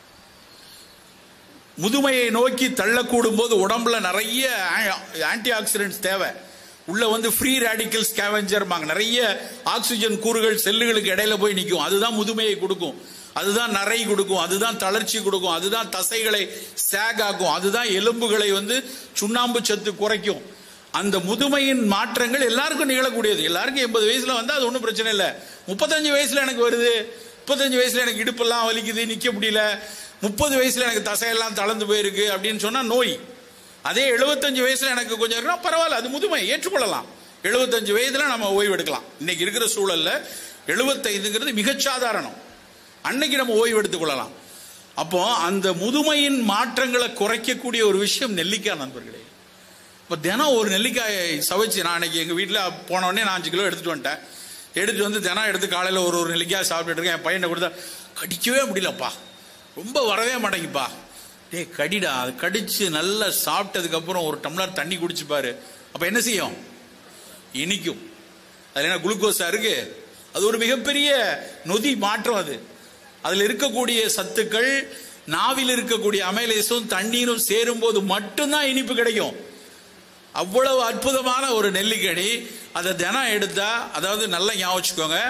முதுமையை நோக்கி தள்ளக்கூடும் போது உடம்புல நிறைய ஆன்டி ஆக்சிடென்ட்ஸ் தேவை உள்ள வந்து ஃப்ரீ ரேடிக்கல் ஸ்கேவெஞ்சர் நிறைய ஆக்சிஜன் கூறுகள் செல்லுகளுக்கு இடையில போய் நிற்கும் அதுதான் முதுமையை கொடுக்கும் அதுதான் நரை கொடுக்கும் அதுதான் தளர்ச்சி கொடுக்கும் அதுதான் தசைகளை சேக் ஆக்கும் அதுதான் எலும்புகளை வந்து சுண்ணாம்பு சத்து குறைக்கும் அந்த முதுமையின் மாற்றங்கள் எல்லாருக்கும் நிகழக்கூடியது எல்லாருக்கும் எண்பது வயசுல வந்தா அது ஒன்றும் பிரச்சனை இல்லை முப்பத்தஞ்சு வயசுல எனக்கு வருது முப்பத்தஞ்சு வயசுல எனக்கு இடுப்பெல்லாம் வலிக்குது நிக்க முடியல முப்பது வயசுல எனக்கு தசையெல்லாம் தளர்ந்து போயிருக்கு அப்படின்னு சொன்னா நோய் அதே எழுபத்தஞ்சு வயசுல எனக்கு கொஞ்சம் இருக்குன்னா பரவாயில்ல அது முதுமை ஏற்றுக்கொள்ளலாம் எழுபத்தஞ்சு வயதுல நம்ம ஓய்வு எடுக்கலாம் இன்னைக்கு இருக்கிற சூழல்ல எழுபத்தைந்துங்கிறது மிகச் சாதாரணம் அன்னைக்கு நம்ம ஓய்வு எடுத்துக்கொள்ளலாம் அப்போ அந்த முதுமையின் மாற்றங்களை குறைக்கக்கூடிய ஒரு விஷயம் நெல்லிக்காய் நண்பர்களே இப்போ தினம் ஒரு நெல்லிக்காயை சவைச்சு நான் அன்னைக்கு எங்கள் வீட்டில் போனோடனே நான் அஞ்சு கிலோ எடுத்துட்டு வந்துட்டேன் எடுத்துட்டு வந்து தினம் எடுத்து காலையில் ஒரு ஒரு நெல்லிக்காய் சாப்பிட்டுட்டு இருக்கேன் என் பையனை கொடுத்தா கடிக்கவே முடியலப்பா ரொம்ப வரவே மாட்டேங்குப்பா டேய் கடிடா அது கடிச்சு நல்லா சாப்பிட்டதுக்கப்புறம் ஒரு டம்ளர் தண்ணி குடிச்சு பாரு அப்போ என்ன செய்யும் இனிக்கும் அதில் என்ன குளுக்கோஸா இருக்கு அது ஒரு மிகப்பெரிய நொதி மாற்றம் அது அதில் இருக்கக்கூடிய சத்துக்கள் நாவில் இருக்கக்கூடிய அமைலேசும் தண்ணீரும் சேரும் போது மட்டும்தான் இனிப்பு கிடைக்கும் அவ்வளவு அற்புதமான ஒரு நெல்லிக்கனி அதை தினம் எடுத்தா அதாவது நல்லா ஞாபகம் வச்சுக்கோங்க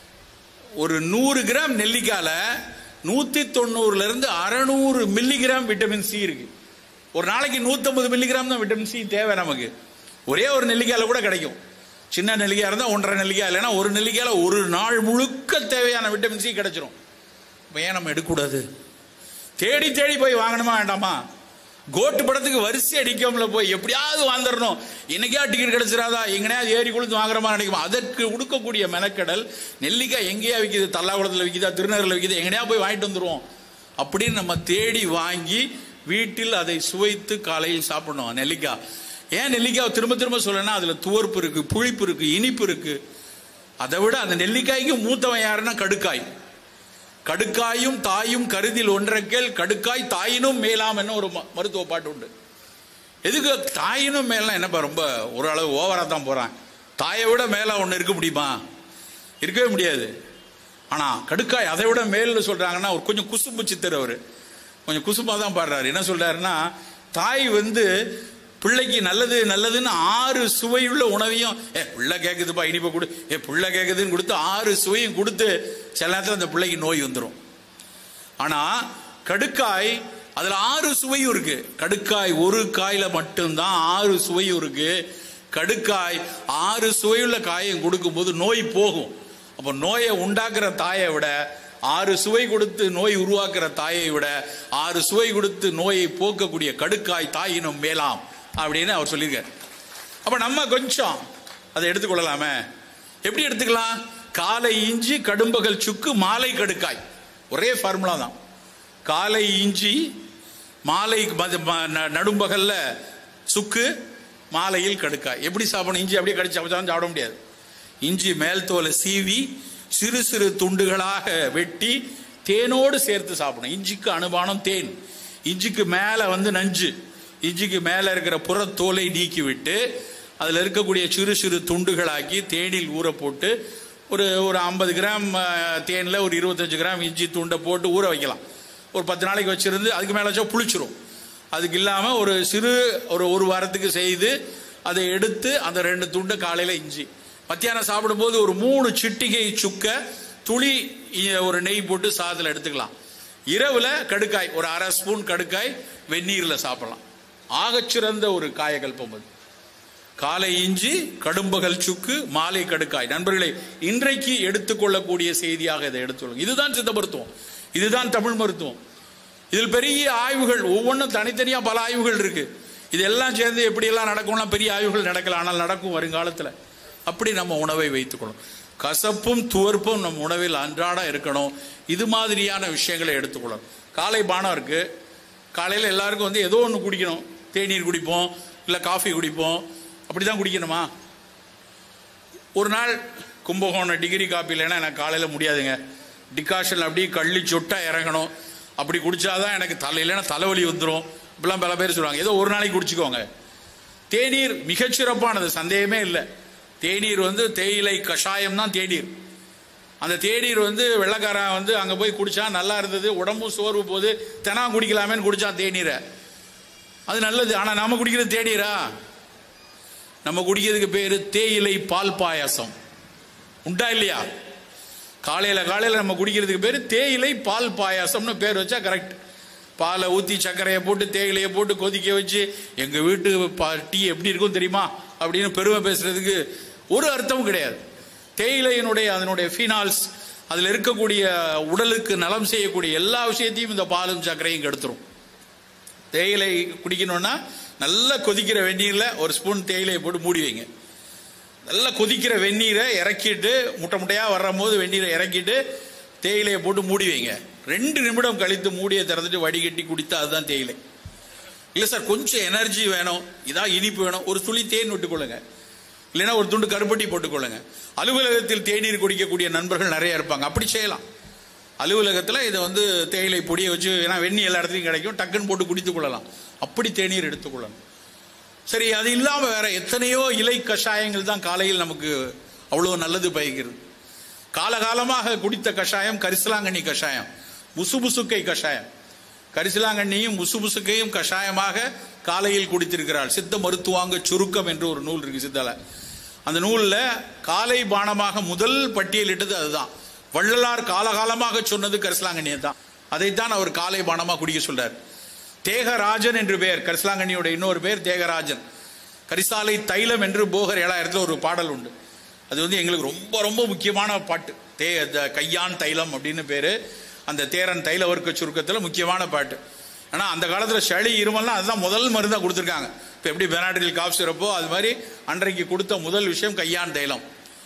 ஒரு நூறு கிராம் நெல்லிக்கால நூத்தி தொண்ணூறுல இருந்து அறநூறு மில்லிகிராம் விட்டமின் சி இருக்கு ஒரு நாளைக்கு நூத்தம்பது மில்லிகிராம் தான் விட்டமின் சி தேவை நமக்கு ஒரே ஒரு நெல்லிக்காயில கூட கிடைக்கும் சின்ன நெல்லிக்காய் இருந்தால் ஒன்றரை நெல்லிக்காய் இல்லைன்னா ஒரு நெல்லிக்காயில ஒரு நாள் முழுக்க தேவையான விட்டமின் சி கிடைச்சிரும் இப்போ ஏன் நம்ம எடுக்கக்கூடாது தேடி தேடி போய் வாங்கணுமா வேண்டாமா கோட்டு படத்துக்கு வரிசை அடிக்காமல போய் எப்படியாவது வந்துடணும் என்னைக்கா டிக்கெட் கிடைச்சிடாதா எங்கனையாவது ஏறி கொடுத்து வாங்குற மாதிரி நினைக்குமா அதற்கு உடுக்கக்கூடிய மெனக்கடல் நெல்லிக்காய் எங்கேயா விற்கிது தல்லாகுளத்தில் விற்கிதா திருநகரில் விற்கிது எங்கனையா போய் வாங்கிட்டு வந்துருவோம் அப்படின்னு நம்ம தேடி வாங்கி வீட்டில் அதை சுவைத்து காலையில் சாப்பிடணும் நெல்லிக்காய் ஏன் நெல்லிக்காய் திரும்ப திரும்ப சொல்லனா அதுல துவர்ப்பு இருக்கு புளிப்பு இருக்கு இனிப்பு இருக்கு அதை விட அந்த நெல்லிக்காய்க்கு மூத்தவன் யாருன்னா கடுக்காய் கடுக்காயும் தாயும் கருதில் ஒன்றக்கேல் கடுக்காய் தாயினும் மேலாம் என்ன ஒரு ம- மருத்துவ பாட்டு உண்டு எதுக்கு தாயினும் மேலாம் என்னப்பா ரொம்ப ஒரு அளவு ஓவரா தான் போறான் தாயை விட மேல ஒன்று இருக்க முடியுமா இருக்கவே முடியாது ஆனா கடுக்காய் அதை விட மேல்னு சொல்றாங்கன்னா ஒரு கொஞ்சம் குசும்பு சித்தர் அவரு கொஞ்சம் குசும்பா தான் பாடுறாரு என்ன சொல்றாருன்னா தாய் வந்து பிள்ளைக்கு நல்லது நல்லதுன்னு ஆறு சுவையுள்ள உணவையும் ஏ பிள்ளை கேக்குதுப்பா இனிப்பை கொடு ஏ பிள்ளை கேக்குதுன்னு கொடுத்து ஆறு சுவையும் கொடுத்து சில நேரத்தில் அந்த பிள்ளைக்கு நோய் வந்துடும் ஆனா கடுக்காய் அதுல ஆறு சுவையும் இருக்கு கடுக்காய் ஒரு காயில மட்டும்தான் ஆறு சுவையும் இருக்கு கடுக்காய் ஆறு சுவையுள்ள காயம் கொடுக்கும்போது நோய் போகும் அப்ப நோயை உண்டாக்குற தாயை விட ஆறு சுவை கொடுத்து நோய் உருவாக்குற தாயை விட ஆறு சுவை கொடுத்து நோயை போக்கக்கூடிய கடுக்காய் தாயினும் மேலாம் அப்படின்னு அவர் சொல்லியிருக்கார் அப்ப நம்ம கொஞ்சம் அதை எடுத்துக்கொள்ளலாமே எப்படி எடுத்துக்கலாம் காலை இஞ்சி கடும்பகல் சுக்கு மாலை கடுக்காய் ஒரே ஃபார்முலா தான் காலை இஞ்சி மாலை மத- ம- ந- நடும்பகல்ல சுக்கு மாலையில் கடுக்காய் எப்படி சாப்பிடணும் இஞ்சி அப்படியே கடிச்சு சாப்பிட்டாலும் சாப்பிட முடியாது இஞ்சி மேல் தோலை சீவி சிறு சிறு துண்டுகளாக வெட்டி தேனோடு சேர்த்து சாப்பிடணும் இஞ்சிக்கு அனுபானம் தேன் இஞ்சிக்கு மேலே வந்து நஞ்சு இஞ்சிக்கு மேலே இருக்கிற புறத்தோலை நீக்கி விட்டு அதில் இருக்கக்கூடிய சிறு சிறு துண்டுகளாக்கி தேனில் ஊற போட்டு ஒரு ஒரு ஐம்பது கிராம் அஹ், தேனில் ஒரு இருபத்தஞ்சு கிராம் இஞ்சி துண்டை போட்டு ஊற வைக்கலாம் ஒரு பத்து நாளைக்கு வச்சிருந்து அதுக்கு மேலே வச்சா புளிச்சிரும் அதுக்கு இல்லாமல் ஒரு சிறு ஒரு ஒரு வாரத்துக்கு செய்து அதை எடுத்து அந்த ரெண்டு துண்டு காலையில் இஞ்சி மத்தியானம் சாப்பிடும்போது ஒரு மூணு சிட்டிகை சுக்க துளி இ- ஒரு நெய் போட்டு சாதத்தில் எடுத்துக்கலாம் இரவுல கடுக்காய் ஒரு அரை ஸ்பூன் கடுக்காய் வெந்நீரில் சாப்பிடலாம் ஆகச்சிறந்த ஒரு காயகல்பம் அது காலை இஞ்சி கடும்பகல் சுக்கு மாலை கடுக்காய் நண்பர்களே இன்றைக்கு எடுத்துக்கொள்ளக்கூடிய செய்தியாக இதை எடுத்துக்கொள்ளுங்க இதுதான் சித்த மருத்துவம் இதுதான் தமிழ் மருத்துவம் இதில் பெரிய ஆய்வுகள் ஒவ்வொன்றும் தனித்தனியா பல ஆய்வுகள் இருக்கு இதெல்லாம் சேர்ந்து எப்படியெல்லாம் நடக்கும்லாம் பெரிய ஆய்வுகள் நடக்கலாம் ஆனால் நடக்கும் வருங்காலத்தில் அப்படி நம்ம உணவை வைத்துக்கணும் கசப்பும் துவர்ப்பும் நம்ம உணவில் அன்றாடம் இருக்கணும் இது மாதிரியான விஷயங்களை எடுத்துக்கொள்ளணும் காலை பானம் இருக்கு காலையில் எல்லாருக்கும் வந்து ஏதோ ஒன்று குடிக்கணும் தேநீர் குடிப்போம் இல்லை காஃபி குடிப்போம் அப்படி தான் குடிக்கணுமா ஒரு நாள் கும்பகோணம் டிகிரி காப்பி இல்லைன்னா எனக்கு காலையில் முடியாதுங்க டிகாஷன் அப்படியே கள்ளி சொட்டா இறங்கணும் அப்படி குடிச்சாதான் எனக்கு தலை இல்லைன்னா தலைவலி வந்துடும் இப்படிலாம் பல பேர் சொல்லுவாங்க ஏதோ ஒரு நாளைக்கு குடிச்சுக்கோங்க தேநீர் மிகச்சிறப்பானது சந்தேகமே இல்லை தேநீர் வந்து தேயிலை கஷாயம் தான் தேநீர் அந்த தேநீர் வந்து வெள்ளக்காரன் வந்து அங்கே போய் குடிச்சா நல்லா இருந்தது உடம்பும் சோர்வு போது தெனா குடிக்கலாமேன்னு குடிச்சான் தேநீரை அது நல்லது ஆனால் நாம குடிக்கிறது தேநீரா நம்ம குடிக்கிறதுக்கு பேரு தேயிலை பால் பாயாசம் உண்டா இல்லையா காலையில காலையில நம்ம குடிக்கிறதுக்கு பேரு தேயிலை பால் பாயாசம்னு பேர் வச்சா கரெக்ட் பாலை ஊற்றி சர்க்கரையை போட்டு தேயிலையை போட்டு கொதிக்க வச்சு எங்கள் வீட்டு பா டீ எப்படி இருக்கும் தெரியுமா அப்படின்னு பெருமை பேசுறதுக்கு ஒரு அர்த்தமும் கிடையாது தேயிலையினுடைய அதனுடைய ஃபீனால்ஸ் அதில் இருக்கக்கூடிய உடலுக்கு நலம் செய்யக்கூடிய எல்லா விஷயத்தையும் இந்த பாலும் சர்க்கரையும் கெடுத்துரும் தேயிலை குடிக்கணும்னா நல்லா கொதிக்கிற வெந்நீரில் ஒரு ஸ்பூன் தேயிலையை போட்டு மூடி வைங்க நல்லா கொதிக்கிற வெந்நீரை இறக்கிட்டு முட்டை முட்டையாக வர்ற போது வெந்நீரை இறக்கிட்டு தேயிலையை போட்டு மூடி வைங்க ரெண்டு நிமிடம் கழித்து மூடியை திறந்துட்டு வடிகட்டி குடித்தா அதுதான் தேயிலை இல்லை சார் கொஞ்சம் எனர்ஜி வேணும் இதான் இனிப்பு வேணும் ஒரு துளி தேன் விட்டுக்கொள்ளுங்க இல்லைன்னா ஒரு துண்டு கருப்பட்டி போட்டுக்கொள்ளுங்க அலுவலகத்தில் தேநீர் குடிக்கக்கூடிய நண்பர்கள் நிறைய இருப்பாங்க அப்படி செய்யலாம் அலுவலகத்தில் இதை வந்து தேயிலை பொடியை வச்சு ஏன்னா வெண்ணி எல்லா இடத்துலையும் கிடைக்கும் டக்குன்னு போட்டு குடித்து கொள்ளலாம் அப்படி தேநீர் எடுத்துக்கொள்ளணும் சரி அது இல்லாமல் வேற எத்தனையோ இலை கஷாயங்கள் தான் காலையில் நமக்கு அவ்வளோ நல்லது பயக்கிறது காலகாலமாக குடித்த கஷாயம் கரிசலாங்கண்ணி கஷாயம் முசுமுசுக்கை கஷாயம் கரிசலாங்கண்ணியும் முசுமுசுக்கையும் கஷாயமாக காலையில் குடித்திருக்கிறாள் சித்த மருத்துவாங்க சுருக்கம் என்று ஒரு நூல் இருக்கு சித்தால அந்த நூலில் காலை பானமாக முதல் பட்டியலிட்டது அதுதான் வள்ளலார் காலகாலமாக சொன்னது கரிசலாங்கண்ணியை தான் அதைத்தான் அவர் காலை பானமாக குடிக்க சொல்றார் தேகராஜன் என்று பெயர் கரிசலாங்கண்ணியோட இன்னொரு பேர் தேகராஜன் கரிசாலை தைலம் என்று போகர் ஏழாயிரத்தில் ஒரு பாடல் உண்டு அது வந்து எங்களுக்கு ரொம்ப ரொம்ப முக்கியமான பாட்டு தே த- கையான் தைலம் அப்படின்னு பேரு அந்த தேரன் தைல வர்க்க சுருக்கத்தில் முக்கியமான பாட்டு ஆனால் அந்த காலத்தில் சளி இருமல்லாம் அதுதான் முதல் மருந்தாக கொடுத்துருக்காங்க இப்போ எப்படி பெனாடில் காஃப் சிறப்போ அது மாதிரி அன்றைக்கு கொடுத்த முதல் விஷயம் கையான் தைலம்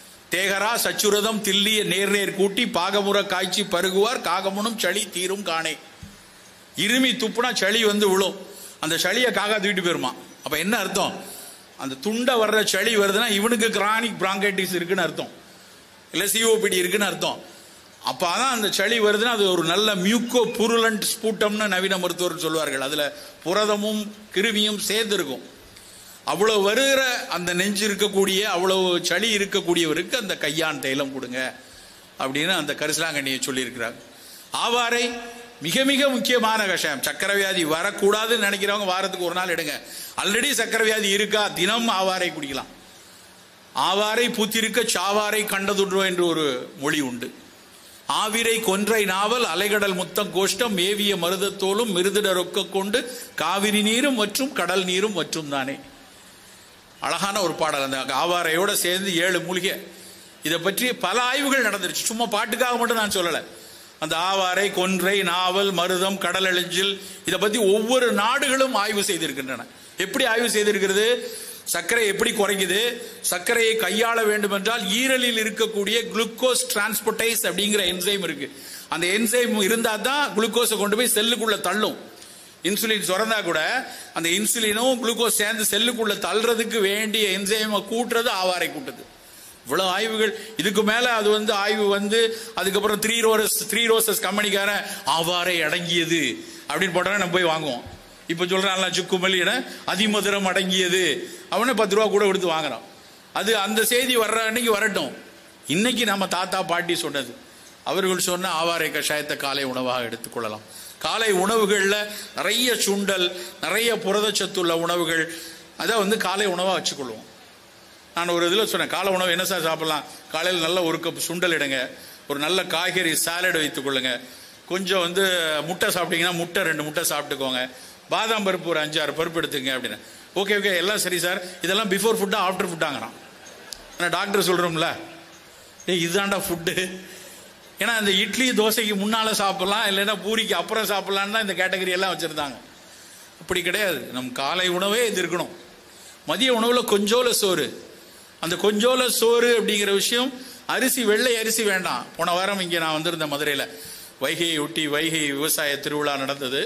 தேகரா சச்சுரதம் தில்லிய நேர் நேர் கூட்டி பாகமுற காய்ச்சி பருகுவார் காகமுனும் சளி தீரும் காணே இருமி துப்புனா சளி வந்து விழும் அந்த சளியை காக்கா தூக்கிட்டு போயிருமா அப்ப என்ன அர்த்தம் அந்த துண்டை வர்ற சளி வருதுன்னா இவனுக்கு கிரானிக் பிராங்கைட்டிஸ் இருக்குன்னு அர்த்தம் இல்லை சிஓபிடி இருக்குன்னு அர்த்தம் அப்போ அதான் அந்த சளி வருதுன்னா அது ஒரு நல்ல மியூக்கோ புருலண்ட் ஸ்பூட்டம்னு நவீன மருத்துவர் சொல்வார்கள் அதில் புரதமும் கிருமியும் சேர்ந்து இருக்கும் அவ்வளவு வருகிற அந்த நெஞ்சு இருக்கக்கூடிய அவ்வளவு சளி இருக்கக்கூடியவருக்கு அந்த கையான் தைலம் கொடுங்க அப்படின்னு அந்த கரிசலாங்கண்ணியை சொல்லியிருக்கிறாங்க ஆவாரை மிக மிக முக்கியமான கஷாயம் சக்கரை வியாதி வரக்கூடாதுன்னு நினைக்கிறவங்க வாரத்துக்கு ஒரு நாள் எடுங்க ஆல்ரெடி சக்கரை வியாதி இருக்கா தினம் ஆவாரை குடிக்கலாம் ஆவாரை பூத்திருக்க சாவாரை கண்டதுன்றோ என்று ஒரு மொழி உண்டு ஆவிரை கொன்றை நாவல் அலைகடல் முத்தம் கோஷ்டம் மேவிய மருதத்தோலும் மிருதிட ரொக்க கொண்டு காவிரி நீரும் மற்றும் கடல் நீரும் மற்றும் தானே அழகான ஒரு பாடல் அந்த ஆவாரையோட சேர்ந்து ஏழு மூலிகை இதை பற்றி பல ஆய்வுகள் நடந்துருச்சு சும்மா பாட்டுக்காக மட்டும் நான் சொல்லலை அந்த ஆவாரை கொன்றை நாவல் மருதம் கடல் அழிஞ்சில் இதை பத்தி ஒவ்வொரு நாடுகளும் ஆய்வு செய்திருக்கின்றன எப்படி ஆய்வு செய்திருக்கிறது சர்க்கரை எப்படி குறைக்குது சர்க்கரையை கையாள வேண்டும் என்றால் ஈரலில் இருக்கக்கூடிய குளுக்கோஸ் டிரான்ஸ்போர்டைஸ் அப்படிங்கிற என்சைம் இருக்கு அந்த என்சைம் இருந்தா தான் குளுக்கோஸை கொண்டு போய் செல்லுக்குள்ள தள்ளும் இன்சுலின் சுரந்தா கூட அந்த இன்சுலினும் குளுக்கோஸ் சேர்ந்து செல்லுக்குள்ள தள்ளுறதுக்கு வேண்டிய என்சைமை கூட்டுறது ஆவாரை கூட்டுது இவ்வளவு ஆய்வுகள் இதுக்கு மேல அது வந்து ஆய்வு வந்து அதுக்கப்புறம் த்ரீ ரோசஸ் த்ரீ ரோசஸ் கம்பெனிக்காரன் ஆவாரை அடங்கியது அப்படின்னு போட்டா நம்ம போய் வாங்குவோம் இப்ப சொல்றான்ல சுக்குமல்லின அதிமதுரம் அடங்கியது அவனே பத்து ரூபா கூட கொடுத்து வாங்குறான் அது அந்த செய்தி வர்ற அன்னைக்கு வரட்டும் இன்னைக்கு நம்ம தாத்தா பாட்டி சொன்னது அவர்கள் சொன்ன ஆவாரை கஷாயத்தை காலை உணவாக எடுத்துக்கொள்ளலாம் காலை உணவுகளில் நிறைய சுண்டல் நிறைய புரதச்சத்துள்ள உணவுகள் அதை வந்து காலை உணவாக வச்சுக்கொள்வோம் நான் ஒரு இதில் சொன்னேன் காலை உணவு என்ன சார் சாப்பிடலாம் காலையில் நல்ல ஒரு கப் சுண்டல் எடுங்க ஒரு நல்ல காய்கறி சாலட் வைத்துக் கொள்ளுங்க கொஞ்சம் வந்து முட்டை சாப்பிட்டீங்கன்னா முட்டை ரெண்டு முட்டை சாப்பிட்டுக்கோங்க பாதாம் பருப்பு ஒரு அஞ்சாறு பருப்பு எடுத்துங்க அப்படின்னு ஓகே ஓகே எல்லாம் சரி சார் இதெல்லாம் பிஃபோர் ஃபுட்டா ஆஃப்டர் ஃபுட்டாங்கிறான் ஆனால் டாக்டர் சொல்கிறோம்ல ஏய் இதுதான்டா ஃபுட்டு ஏன்னா இந்த இட்லி தோசைக்கு முன்னால் சாப்பிடலாம் இல்லைன்னா பூரிக்கு அப்புறம் சாப்பிடலான்னு தான் இந்த கேட்டகரி எல்லாம் வச்சுருந்தாங்க அப்படி கிடையாது நம் காலை உணவே இது இருக்கணும் மதிய உணவில் கொஞ்சோல சோறு அந்த கொஞ்சோல சோறு அப்படிங்கிற விஷயம் அரிசி வெள்ளை அரிசி வேண்டாம் போன வாரம் இங்கே நான் வந்திருந்தேன் மதுரையில் வைகையை ஒட்டி வைகை விவசாய திருவிழா நடந்தது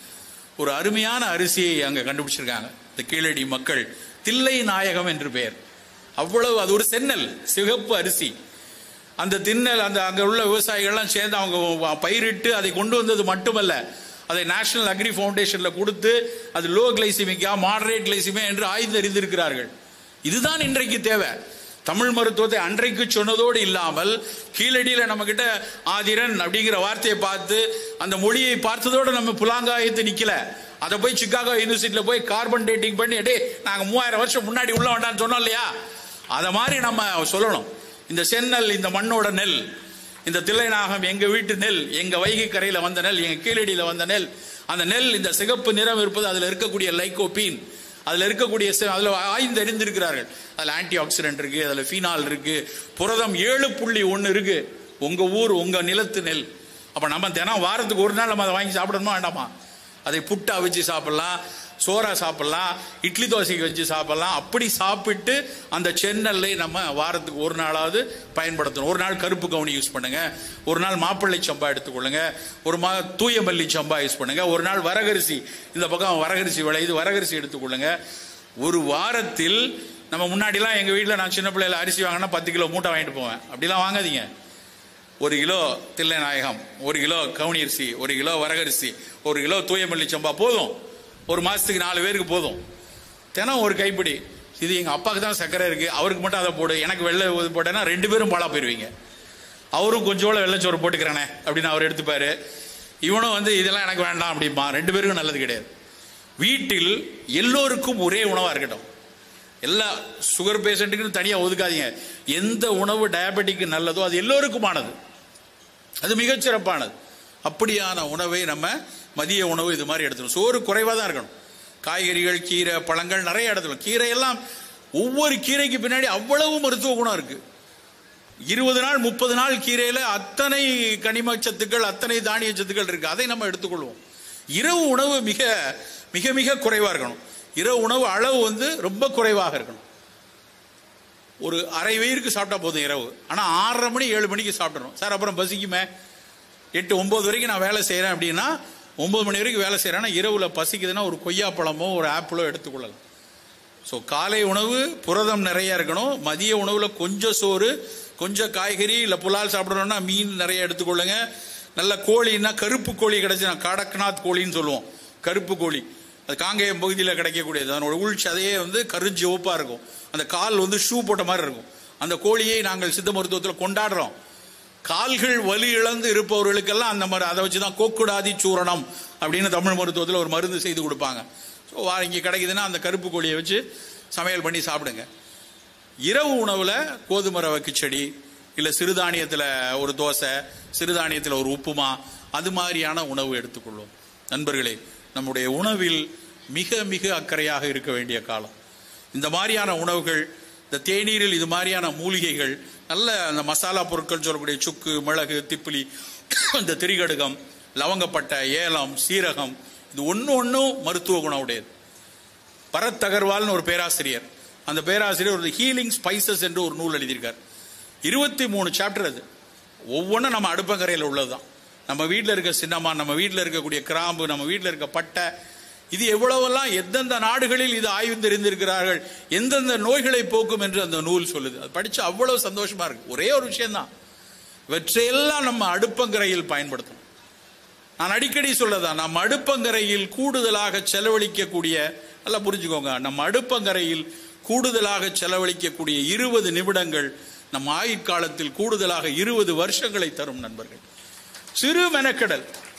ஒரு அருமையான அரிசியை அங்கே கண்டுபிடிச்சிருக்காங்க இந்த கீழடி மக்கள் தில்லை நாயகம் என்று பெயர் அவ்வளவு அது ஒரு சென்னல் சிகப்பு அரிசி அந்த திண்ணல் அந்த அங்கே உள்ள விவசாயிகள்லாம் சேர்ந்து அவங்க பயிரிட்டு அதை கொண்டு வந்தது மட்டுமல்ல அதை நேஷனல் அக்ரி ஃபவுண்டேஷனில் கொடுத்து அது லோ கிளைசிமிக்கா மாடரேட் கிளைசிமியா என்று ஆய்ந்து அறிந்திருக்கிறார்கள் இதுதான் இன்றைக்கு தேவை தமிழ் மருத்துவத்தை அன்றைக்கு சொன்னதோடு இல்லாமல் கீழடியில நம்ம கிட்ட ஆதிரன் அப்படிங்கிற வார்த்தையை பார்த்து அந்த மொழியை பார்த்ததோடு நம்ம புலாங்காயத்து நிக்கல அதை போய் சிக்காகோ யூனிவர்சிட்டியில போய் கார்பன் டேட்டிங் பண்ணி டே நாங்க மூவாயிரம் வருஷம் முன்னாடி உள்ள வேண்டாம்னு சொன்னோம் இல்லையா அதை மாதிரி நம்ம சொல்லணும் இந்த செந்நெல் இந்த மண்ணோட நெல் இந்த தில்லைநாகம் எங்க வீட்டு நெல் எங்க வைகை கரையில வந்த நெல் எங்க கீழடியில வந்த நெல் அந்த நெல் இந்த சிகப்பு நிறம் இருப்பது அதுல இருக்கக்கூடிய லைகோபீன் அதுல இருக்கக்கூடிய செ- அதுல ஆய்ந்து அறிந்திருக்கிறார்கள் அதுல ஆன்டி ஆக்சிடென்ட் இருக்கு அதுல ஃபீனால் இருக்கு புரதம் ஏழு புள்ளி ஒன்னு இருக்கு உங்க ஊர் உங்க நிலத்து நெல் அப்ப நம்ம தினம் வாரத்துக்கு ஒரு நாள் நம்ம அதை வாங்கி சாப்பிடணுமா வேண்டாமா அதை புட்டா வச்சு சாப்பிடலாம் சோறா சாப்பிடலாம் இட்லி தோசைக்கு வச்சு சாப்பிடலாம் அப்படி சாப்பிட்டு அந்த சென்னல்லை நம்ம வாரத்துக்கு ஒரு நாளாவது பயன்படுத்தணும் ஒரு நாள் கருப்பு கவுனி யூஸ் பண்ணுங்க ஒரு நாள் மாப்பிள்ளை சம்பா எடுத்துக்கொள்ளுங்க ஒரு மா தூய மல்லி சம்பா யூஸ் பண்ணுங்க ஒரு நாள் வரகரிசி இந்த பக்கம் வரகரிசி விளையுது வரகரிசி எடுத்துக்கொள்ளுங்க ஒரு வாரத்தில் நம்ம முன்னாடிலாம் எங்கள் வீட்டில் நான் சின்ன பிள்ளையில அரிசி வாங்கினா பத்து கிலோ மூட்டை வாங்கிட்டு போவேன் அப்படிலாம் வாங்காதீங்க ஒரு கிலோ தில்லை நாயகம் ஒரு கிலோ கவுனி அரிசி ஒரு கிலோ வரகரிசி ஒரு கிலோ தூயமல்லி சம்பா போதும் ஒரு மாசத்துக்கு நாலு பேருக்கு போதும் தினம் ஒரு கைப்பிடி இது எங்க அப்பாவுக்கு தான் சர்க்கரை இருக்கு அவருக்கு மட்டும் அதை போடு எனக்கு வெள்ளை இது போட்டேன்னா ரெண்டு பேரும் பாலா போயிருவீங்க அவரும் கொஞ்சோட வெள்ளைச்சோறு போட்டுக்கிறேனே அப்படின்னு அவர் எடுத்துப்பாரு இவனும் வந்து இதெல்லாம் எனக்கு வேண்டாம் அப்படிம்பா ரெண்டு பேருக்கும் நல்லது கிடையாது வீட்டில் எல்லோருக்கும் ஒரே உணவா இருக்கட்டும் எல்லா சுகர் பேஷண்ட்டுக்குன்னு தனியாக ஒதுக்காதீங்க எந்த உணவு டயபெட்டிக்கு நல்லதோ அது எல்லோருக்குமானது அது மிகச்சிறப்பானது அப்படியான உணவை நம்ம மதிய உணவு இது மாதிரி எடுத்துக்கணும் சோறு குறைவாக தான் இருக்கணும் காய்கறிகள் கீரை பழங்கள் நிறைய எடுத்துக்கணும் கீரை எல்லாம் ஒவ்வொரு கீரைக்கு பின்னாடி அவ்வளவு மருத்துவ குணம் இருக்கு இருபது நாள் முப்பது நாள் கீரையில அத்தனை கனிம சத்துக்கள் அத்தனை தானிய சத்துக்கள் இருக்கு அதை நம்ம எடுத்துக்கொள்வோம் இரவு உணவு மிக மிக மிக குறைவா இருக்கணும் இரவு உணவு அளவு வந்து ரொம்ப குறைவாக இருக்கணும் ஒரு அரை வயிறுக்கு சாப்பிட்டா போதும் இரவு ஆனா ஆறரை மணி ஏழு மணிக்கு சாப்பிடணும் சார் அப்புறம் பசிக்குமே எட்டு ஒன்பது வரைக்கும் நான் வேலை செய்றேன் அப்படின்னா ஒன்பது மணி வரைக்கும் வேலை செய்றேன்னா இரவுல பசிக்குதுன்னா ஒரு கொய்யா பழமோ ஒரு ஆப்பிளோ எடுத்துக்கொள்ளலாம் ஸோ காலை உணவு புரதம் நிறைய இருக்கணும் மதிய உணவுல கொஞ்சம் சோறு கொஞ்சம் காய்கறி இல்லை புலால் சாப்பிடணும்னா மீன் நிறைய எடுத்துக்கொள்ளுங்க நல்ல கோழின்னா கருப்பு கோழி கிடைச்சு கடக்நாத் கோழின்னு சொல்லுவோம் கருப்பு கோழி அது காங்கேயம் பகுதியில் கிடைக்கக்கூடியது அதனோட உள் சதையே வந்து கருஞ்சிவப்பா இருக்கும் அந்த கால் வந்து ஷூ போட்ட மாதிரி இருக்கும் அந்த கோழியை நாங்கள் சித்த மருத்துவத்தில் கொண்டாடுறோம் கால்கள் வலி இழந்து இருப்பவர்களுக்கெல்லாம் அந்த மாதிரி அதை வச்சு தான் கோக்குடாதி சூரணம் அப்படின்னு தமிழ் மருத்துவத்தில் ஒரு மருந்து செய்து கொடுப்பாங்க ஸோ இங்கே கிடைக்குதுன்னா அந்த கருப்பு கோழியை வச்சு சமையல் பண்ணி சாப்பிடுங்க இரவு உணவில் கோதுமை ரவை கிச்சடி இல்லை சிறுதானியத்தில் ஒரு தோசை சிறுதானியத்தில் ஒரு உப்புமா அது மாதிரியான உணவு எடுத்துக்கொள்வோம் நண்பர்களே நம்முடைய உணவில் மிக மிக அக்கறையாக இருக்க வேண்டிய காலம் இந்த மாதிரியான உணவுகள் இந்த தேநீரில் இது மாதிரியான மூலிகைகள் நல்ல அந்த மசாலா பொருட்கள் சொல்லக்கூடிய சுக்கு மிளகு திப்பிலி இந்த திரிகடுகம் லவங்கப்பட்டை ஏலம் சீரகம் இது ஒன்று ஒன்றும் மருத்துவ குணம் உடையது பரத் அகர்வால்னு ஒரு பேராசிரியர் அந்த பேராசிரியர் ஒரு ஹீலிங் ஸ்பைசஸ் என்று ஒரு நூல் எழுதியிருக்கார் இருபத்தி மூணு சாப்டர் அது ஒவ்வொன்றும் நம்ம அடுப்பங்கரையில் உள்ளதுதான் நம்ம வீட்டில் இருக்க சின்னம்மா நம்ம வீட்டில் இருக்கக்கூடிய கிராம்பு நம்ம வீட்டில் இருக்க பட்டை இது எவ்வளவெல்லாம் எந்தெந்த நாடுகளில் இது ஆய்வு தெரிந்திருக்கிறார்கள் எந்தெந்த நோய்களை போக்கும் என்று அந்த நூல் சொல்லுது அது படிச்சு அவ்வளவு சந்தோஷமா இருக்கு ஒரே ஒரு விஷயம்தான் இவற்றையெல்லாம் நம்ம அடுப்பங்கரையில் பயன்படுத்தணும் நான் அடிக்கடி சொல்லதான் நம்ம அடுப்பங்கரையில் கூடுதலாக செலவழிக்கக்கூடிய நல்லா புரிஞ்சுக்கோங்க நம்ம அடுப்பங்கரையில் கூடுதலாக செலவழிக்கக்கூடிய இருபது நிமிடங்கள் நம் ஆயுட்காலத்தில் கூடுதலாக இருபது வருஷங்களை தரும் நண்பர்கள் சிறு மெனக்கெடல்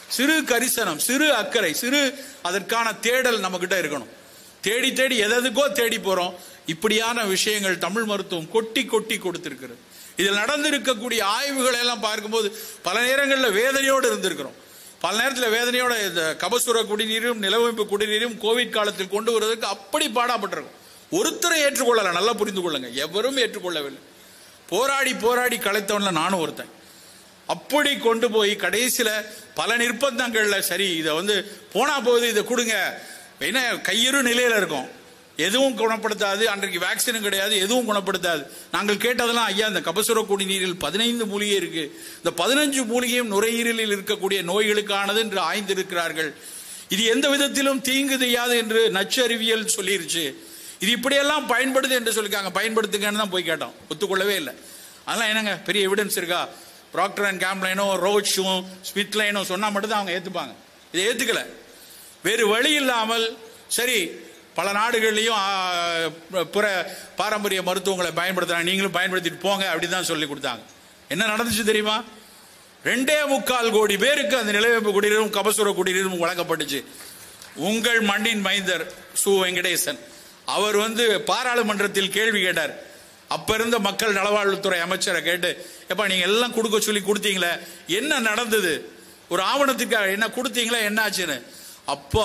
சிறு கரிசனம் சிறு அக்கறை சிறு அதற்கான தேடல் நம்ம கிட்ட இருக்கணும் தேடி தேடி எதற்கோ தேடி போறோம் இப்படியான விஷயங்கள் தமிழ் மருத்துவம் கொட்டி கொட்டி கொடுத்திருக்கிறது இதில் நடந்திருக்கக்கூடிய ஆய்வுகளை எல்லாம் பார்க்கும்போது பல நேரங்களில் வேதனையோடு இருந்திருக்கிறோம் பல நேரத்தில் வேதனையோட இந்த கபசுர குடிநீரும் நிலவமைப்பு குடிநீரும் கோவிட் காலத்தில் கொண்டு வருவதற்கு அப்படி பாடாப்பட்டிருக்கும் ஒருத்தரை ஏற்றுக்கொள்ளல நல்லா புரிந்து கொள்ளுங்க எவரும் ஏற்றுக்கொள்ளவில்லை போராடி போராடி கலைத்தவன்ல நானும் ஒருத்தன் அப்படி கொண்டு போய் கடைசியில பல நிர்பந்தங்கள்ல சரி இதை வந்து போனா போகுது இதை கொடுங்க என்ன கையிறு நிலையில இருக்கும் எதுவும் குணப்படுத்தாது அன்றைக்கு வேக்சினும் கிடையாது எதுவும் குணப்படுத்தாது நாங்கள் கேட்டதெல்லாம் ஐயா இந்த கபசுர குடிநீரில் பதினைந்து மூலிகை இருக்கு இந்த பதினஞ்சு மூலிகையும் நுரையீரலில் இருக்கக்கூடிய நோய்களுக்கானது என்று ஆய்ந்திருக்கிறார்கள் இது எந்த விதத்திலும் தீங்கு செய்யாது என்று நச்சு அறிவியல் சொல்லிருச்சு இது இப்படியெல்லாம் பயன்படுது என்று சொல்லிருக்காங்க பயன்படுத்துங்கன்னு தான் போய் கேட்டோம் ஒத்துக்கொள்ளவே இல்லை அதெல்லாம் என்னங்க பெரிய எவிடன்ஸ் இருக்கா ப்ராக்டர் அண்ட் கேம்ப்லைனோ ரோட்ஸும் ஸ்மித்லைனும் சொன்னா மட்டும் தான் அவங்க ஏத்துப்பாங்க இதை ஏத்துக்கல வேறு வழி இல்லாமல் சரி பல நாடுகள்லையும் ஆ, பிற பாரம்பரிய மருத்துவங்களை பயன்படுத்துறாங்க நீங்களும் பயன்படுத்திட்டு போங்க அப்படின்னு தான் சொல்லி கொடுத்தாங்க என்ன நடந்துச்சு தெரியுமா ரெண்டே முக்கால் கோடி பேருக்கு அந்த நிலவேம்பு குடிநீரும் கபசுர குடிநீரும் வழங்கப்பட்டுச்சு உங்கள் மண்ணின் மைந்தர் சு வெங்கடேசன் அவர் வந்து பாராளுமன்றத்தில் கேள்வி கேட்டார் அப்ப இருந்த மக்கள் நலவாழ்வுத்துறை அமைச்சரை கேட்டு எப்பா நீங்க எல்லாம் கொடுக்க சொல்லி கொடுத்தீங்களே என்ன நடந்தது ஒரு ஆவணத்துக்கு என்ன கொடுத்தீங்களா என்ன ஆச்சுன்னு அப்போ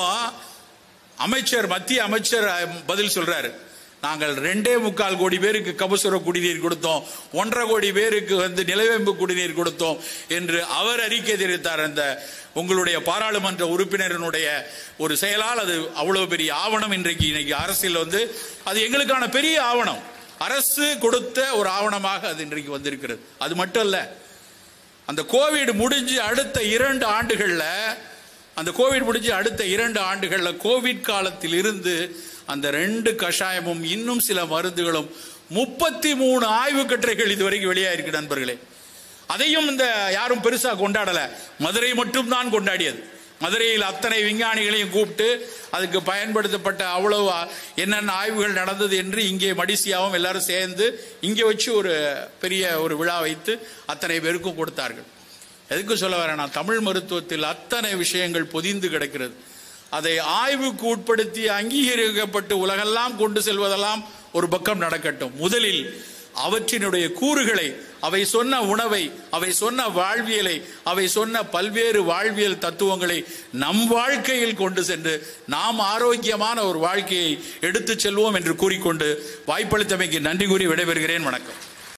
அமைச்சர் மத்திய அமைச்சர் அஹ், பதில் சொல்றாரு நாங்கள் ரெண்டே முக்கால் கோடி பேருக்கு கபசுர குடிநீர் கொடுத்தோம் ஒன்றரை கோடி பேருக்கு வந்து நிலவேம்பு குடிநீர் கொடுத்தோம் என்று அவர் அறிக்கை தெரிவித்தார் அந்த உங்களுடைய பாராளுமன்ற உறுப்பினரினுடைய ஒரு செயலால் அது அவ்வளவு பெரிய ஆவணம் இன்றைக்கு இன்னைக்கு அரசியல் வந்து அது எங்களுக்கான பெரிய ஆவணம் அரசு கொடுத்த ஒரு ஆவணமாக அது இன்றைக்கு வந்திருக்கிறது அது மட்டும் இல்ல அந்த கோவிட் முடிஞ்சு அடுத்த இரண்டு ஆண்டுகள்ல அந்த கோவிட் முடிஞ்சு அடுத்த இரண்டு ஆண்டுகள்ல கோவிட் காலத்தில் இருந்து அந்த ரெண்டு கஷாயமும் இன்னும் சில மருந்துகளும் முப்பத்தி மூணு ஆய்வு கட்டுரைகள் இதுவரைக்கும் வெளியாயிருக்கு நண்பர்களே அதையும் இந்த யாரும் பெருசா கொண்டாடல மதுரை மட்டும்தான் கொண்டாடியது மதுரையில் அத்தனை விஞ்ஞானிகளையும் கூப்பிட்டு அதுக்கு பயன்படுத்தப்பட்ட அவ்வளவு ஆ- என்னென்ன ஆய்வுகள் நடந்தது என்று இங்கே மடிசியாவும் எல்லாரும் சேர்ந்து இங்கே வச்சு ஒரு பெரிய ஒரு விழா வைத்து அத்தனை பேருக்கும் கொடுத்தார்கள் எதுக்கு சொல்ல வரேன் நான் தமிழ் மருத்துவத்தில் அத்தனை விஷயங்கள் பொதிந்து கிடக்கிறது அதை ஆய்வுக்கு உட்படுத்தி அங்கீகரிக்கப்பட்டு உலகெல்லாம் கொண்டு செல்வதெல்லாம் ஒரு பக்கம் நடக்கட்டும் முதலில் அவற்றினுடைய கூறுகளை அவை சொன்ன உணவை அவை சொன்ன வாழ்வியலை அவை சொன்ன பல்வேறு வாழ்வியல் தத்துவங்களை நம் வாழ்க்கையில் கொண்டு சென்று நாம் ஆரோக்கியமான ஒரு வாழ்க்கையை எடுத்துச் செல்வோம் என்று கூறிக்கொண்டு வாய்ப்பளித்தமைக்கு நன்றி கூறி விடைபெறுகிறேன் வணக்கம்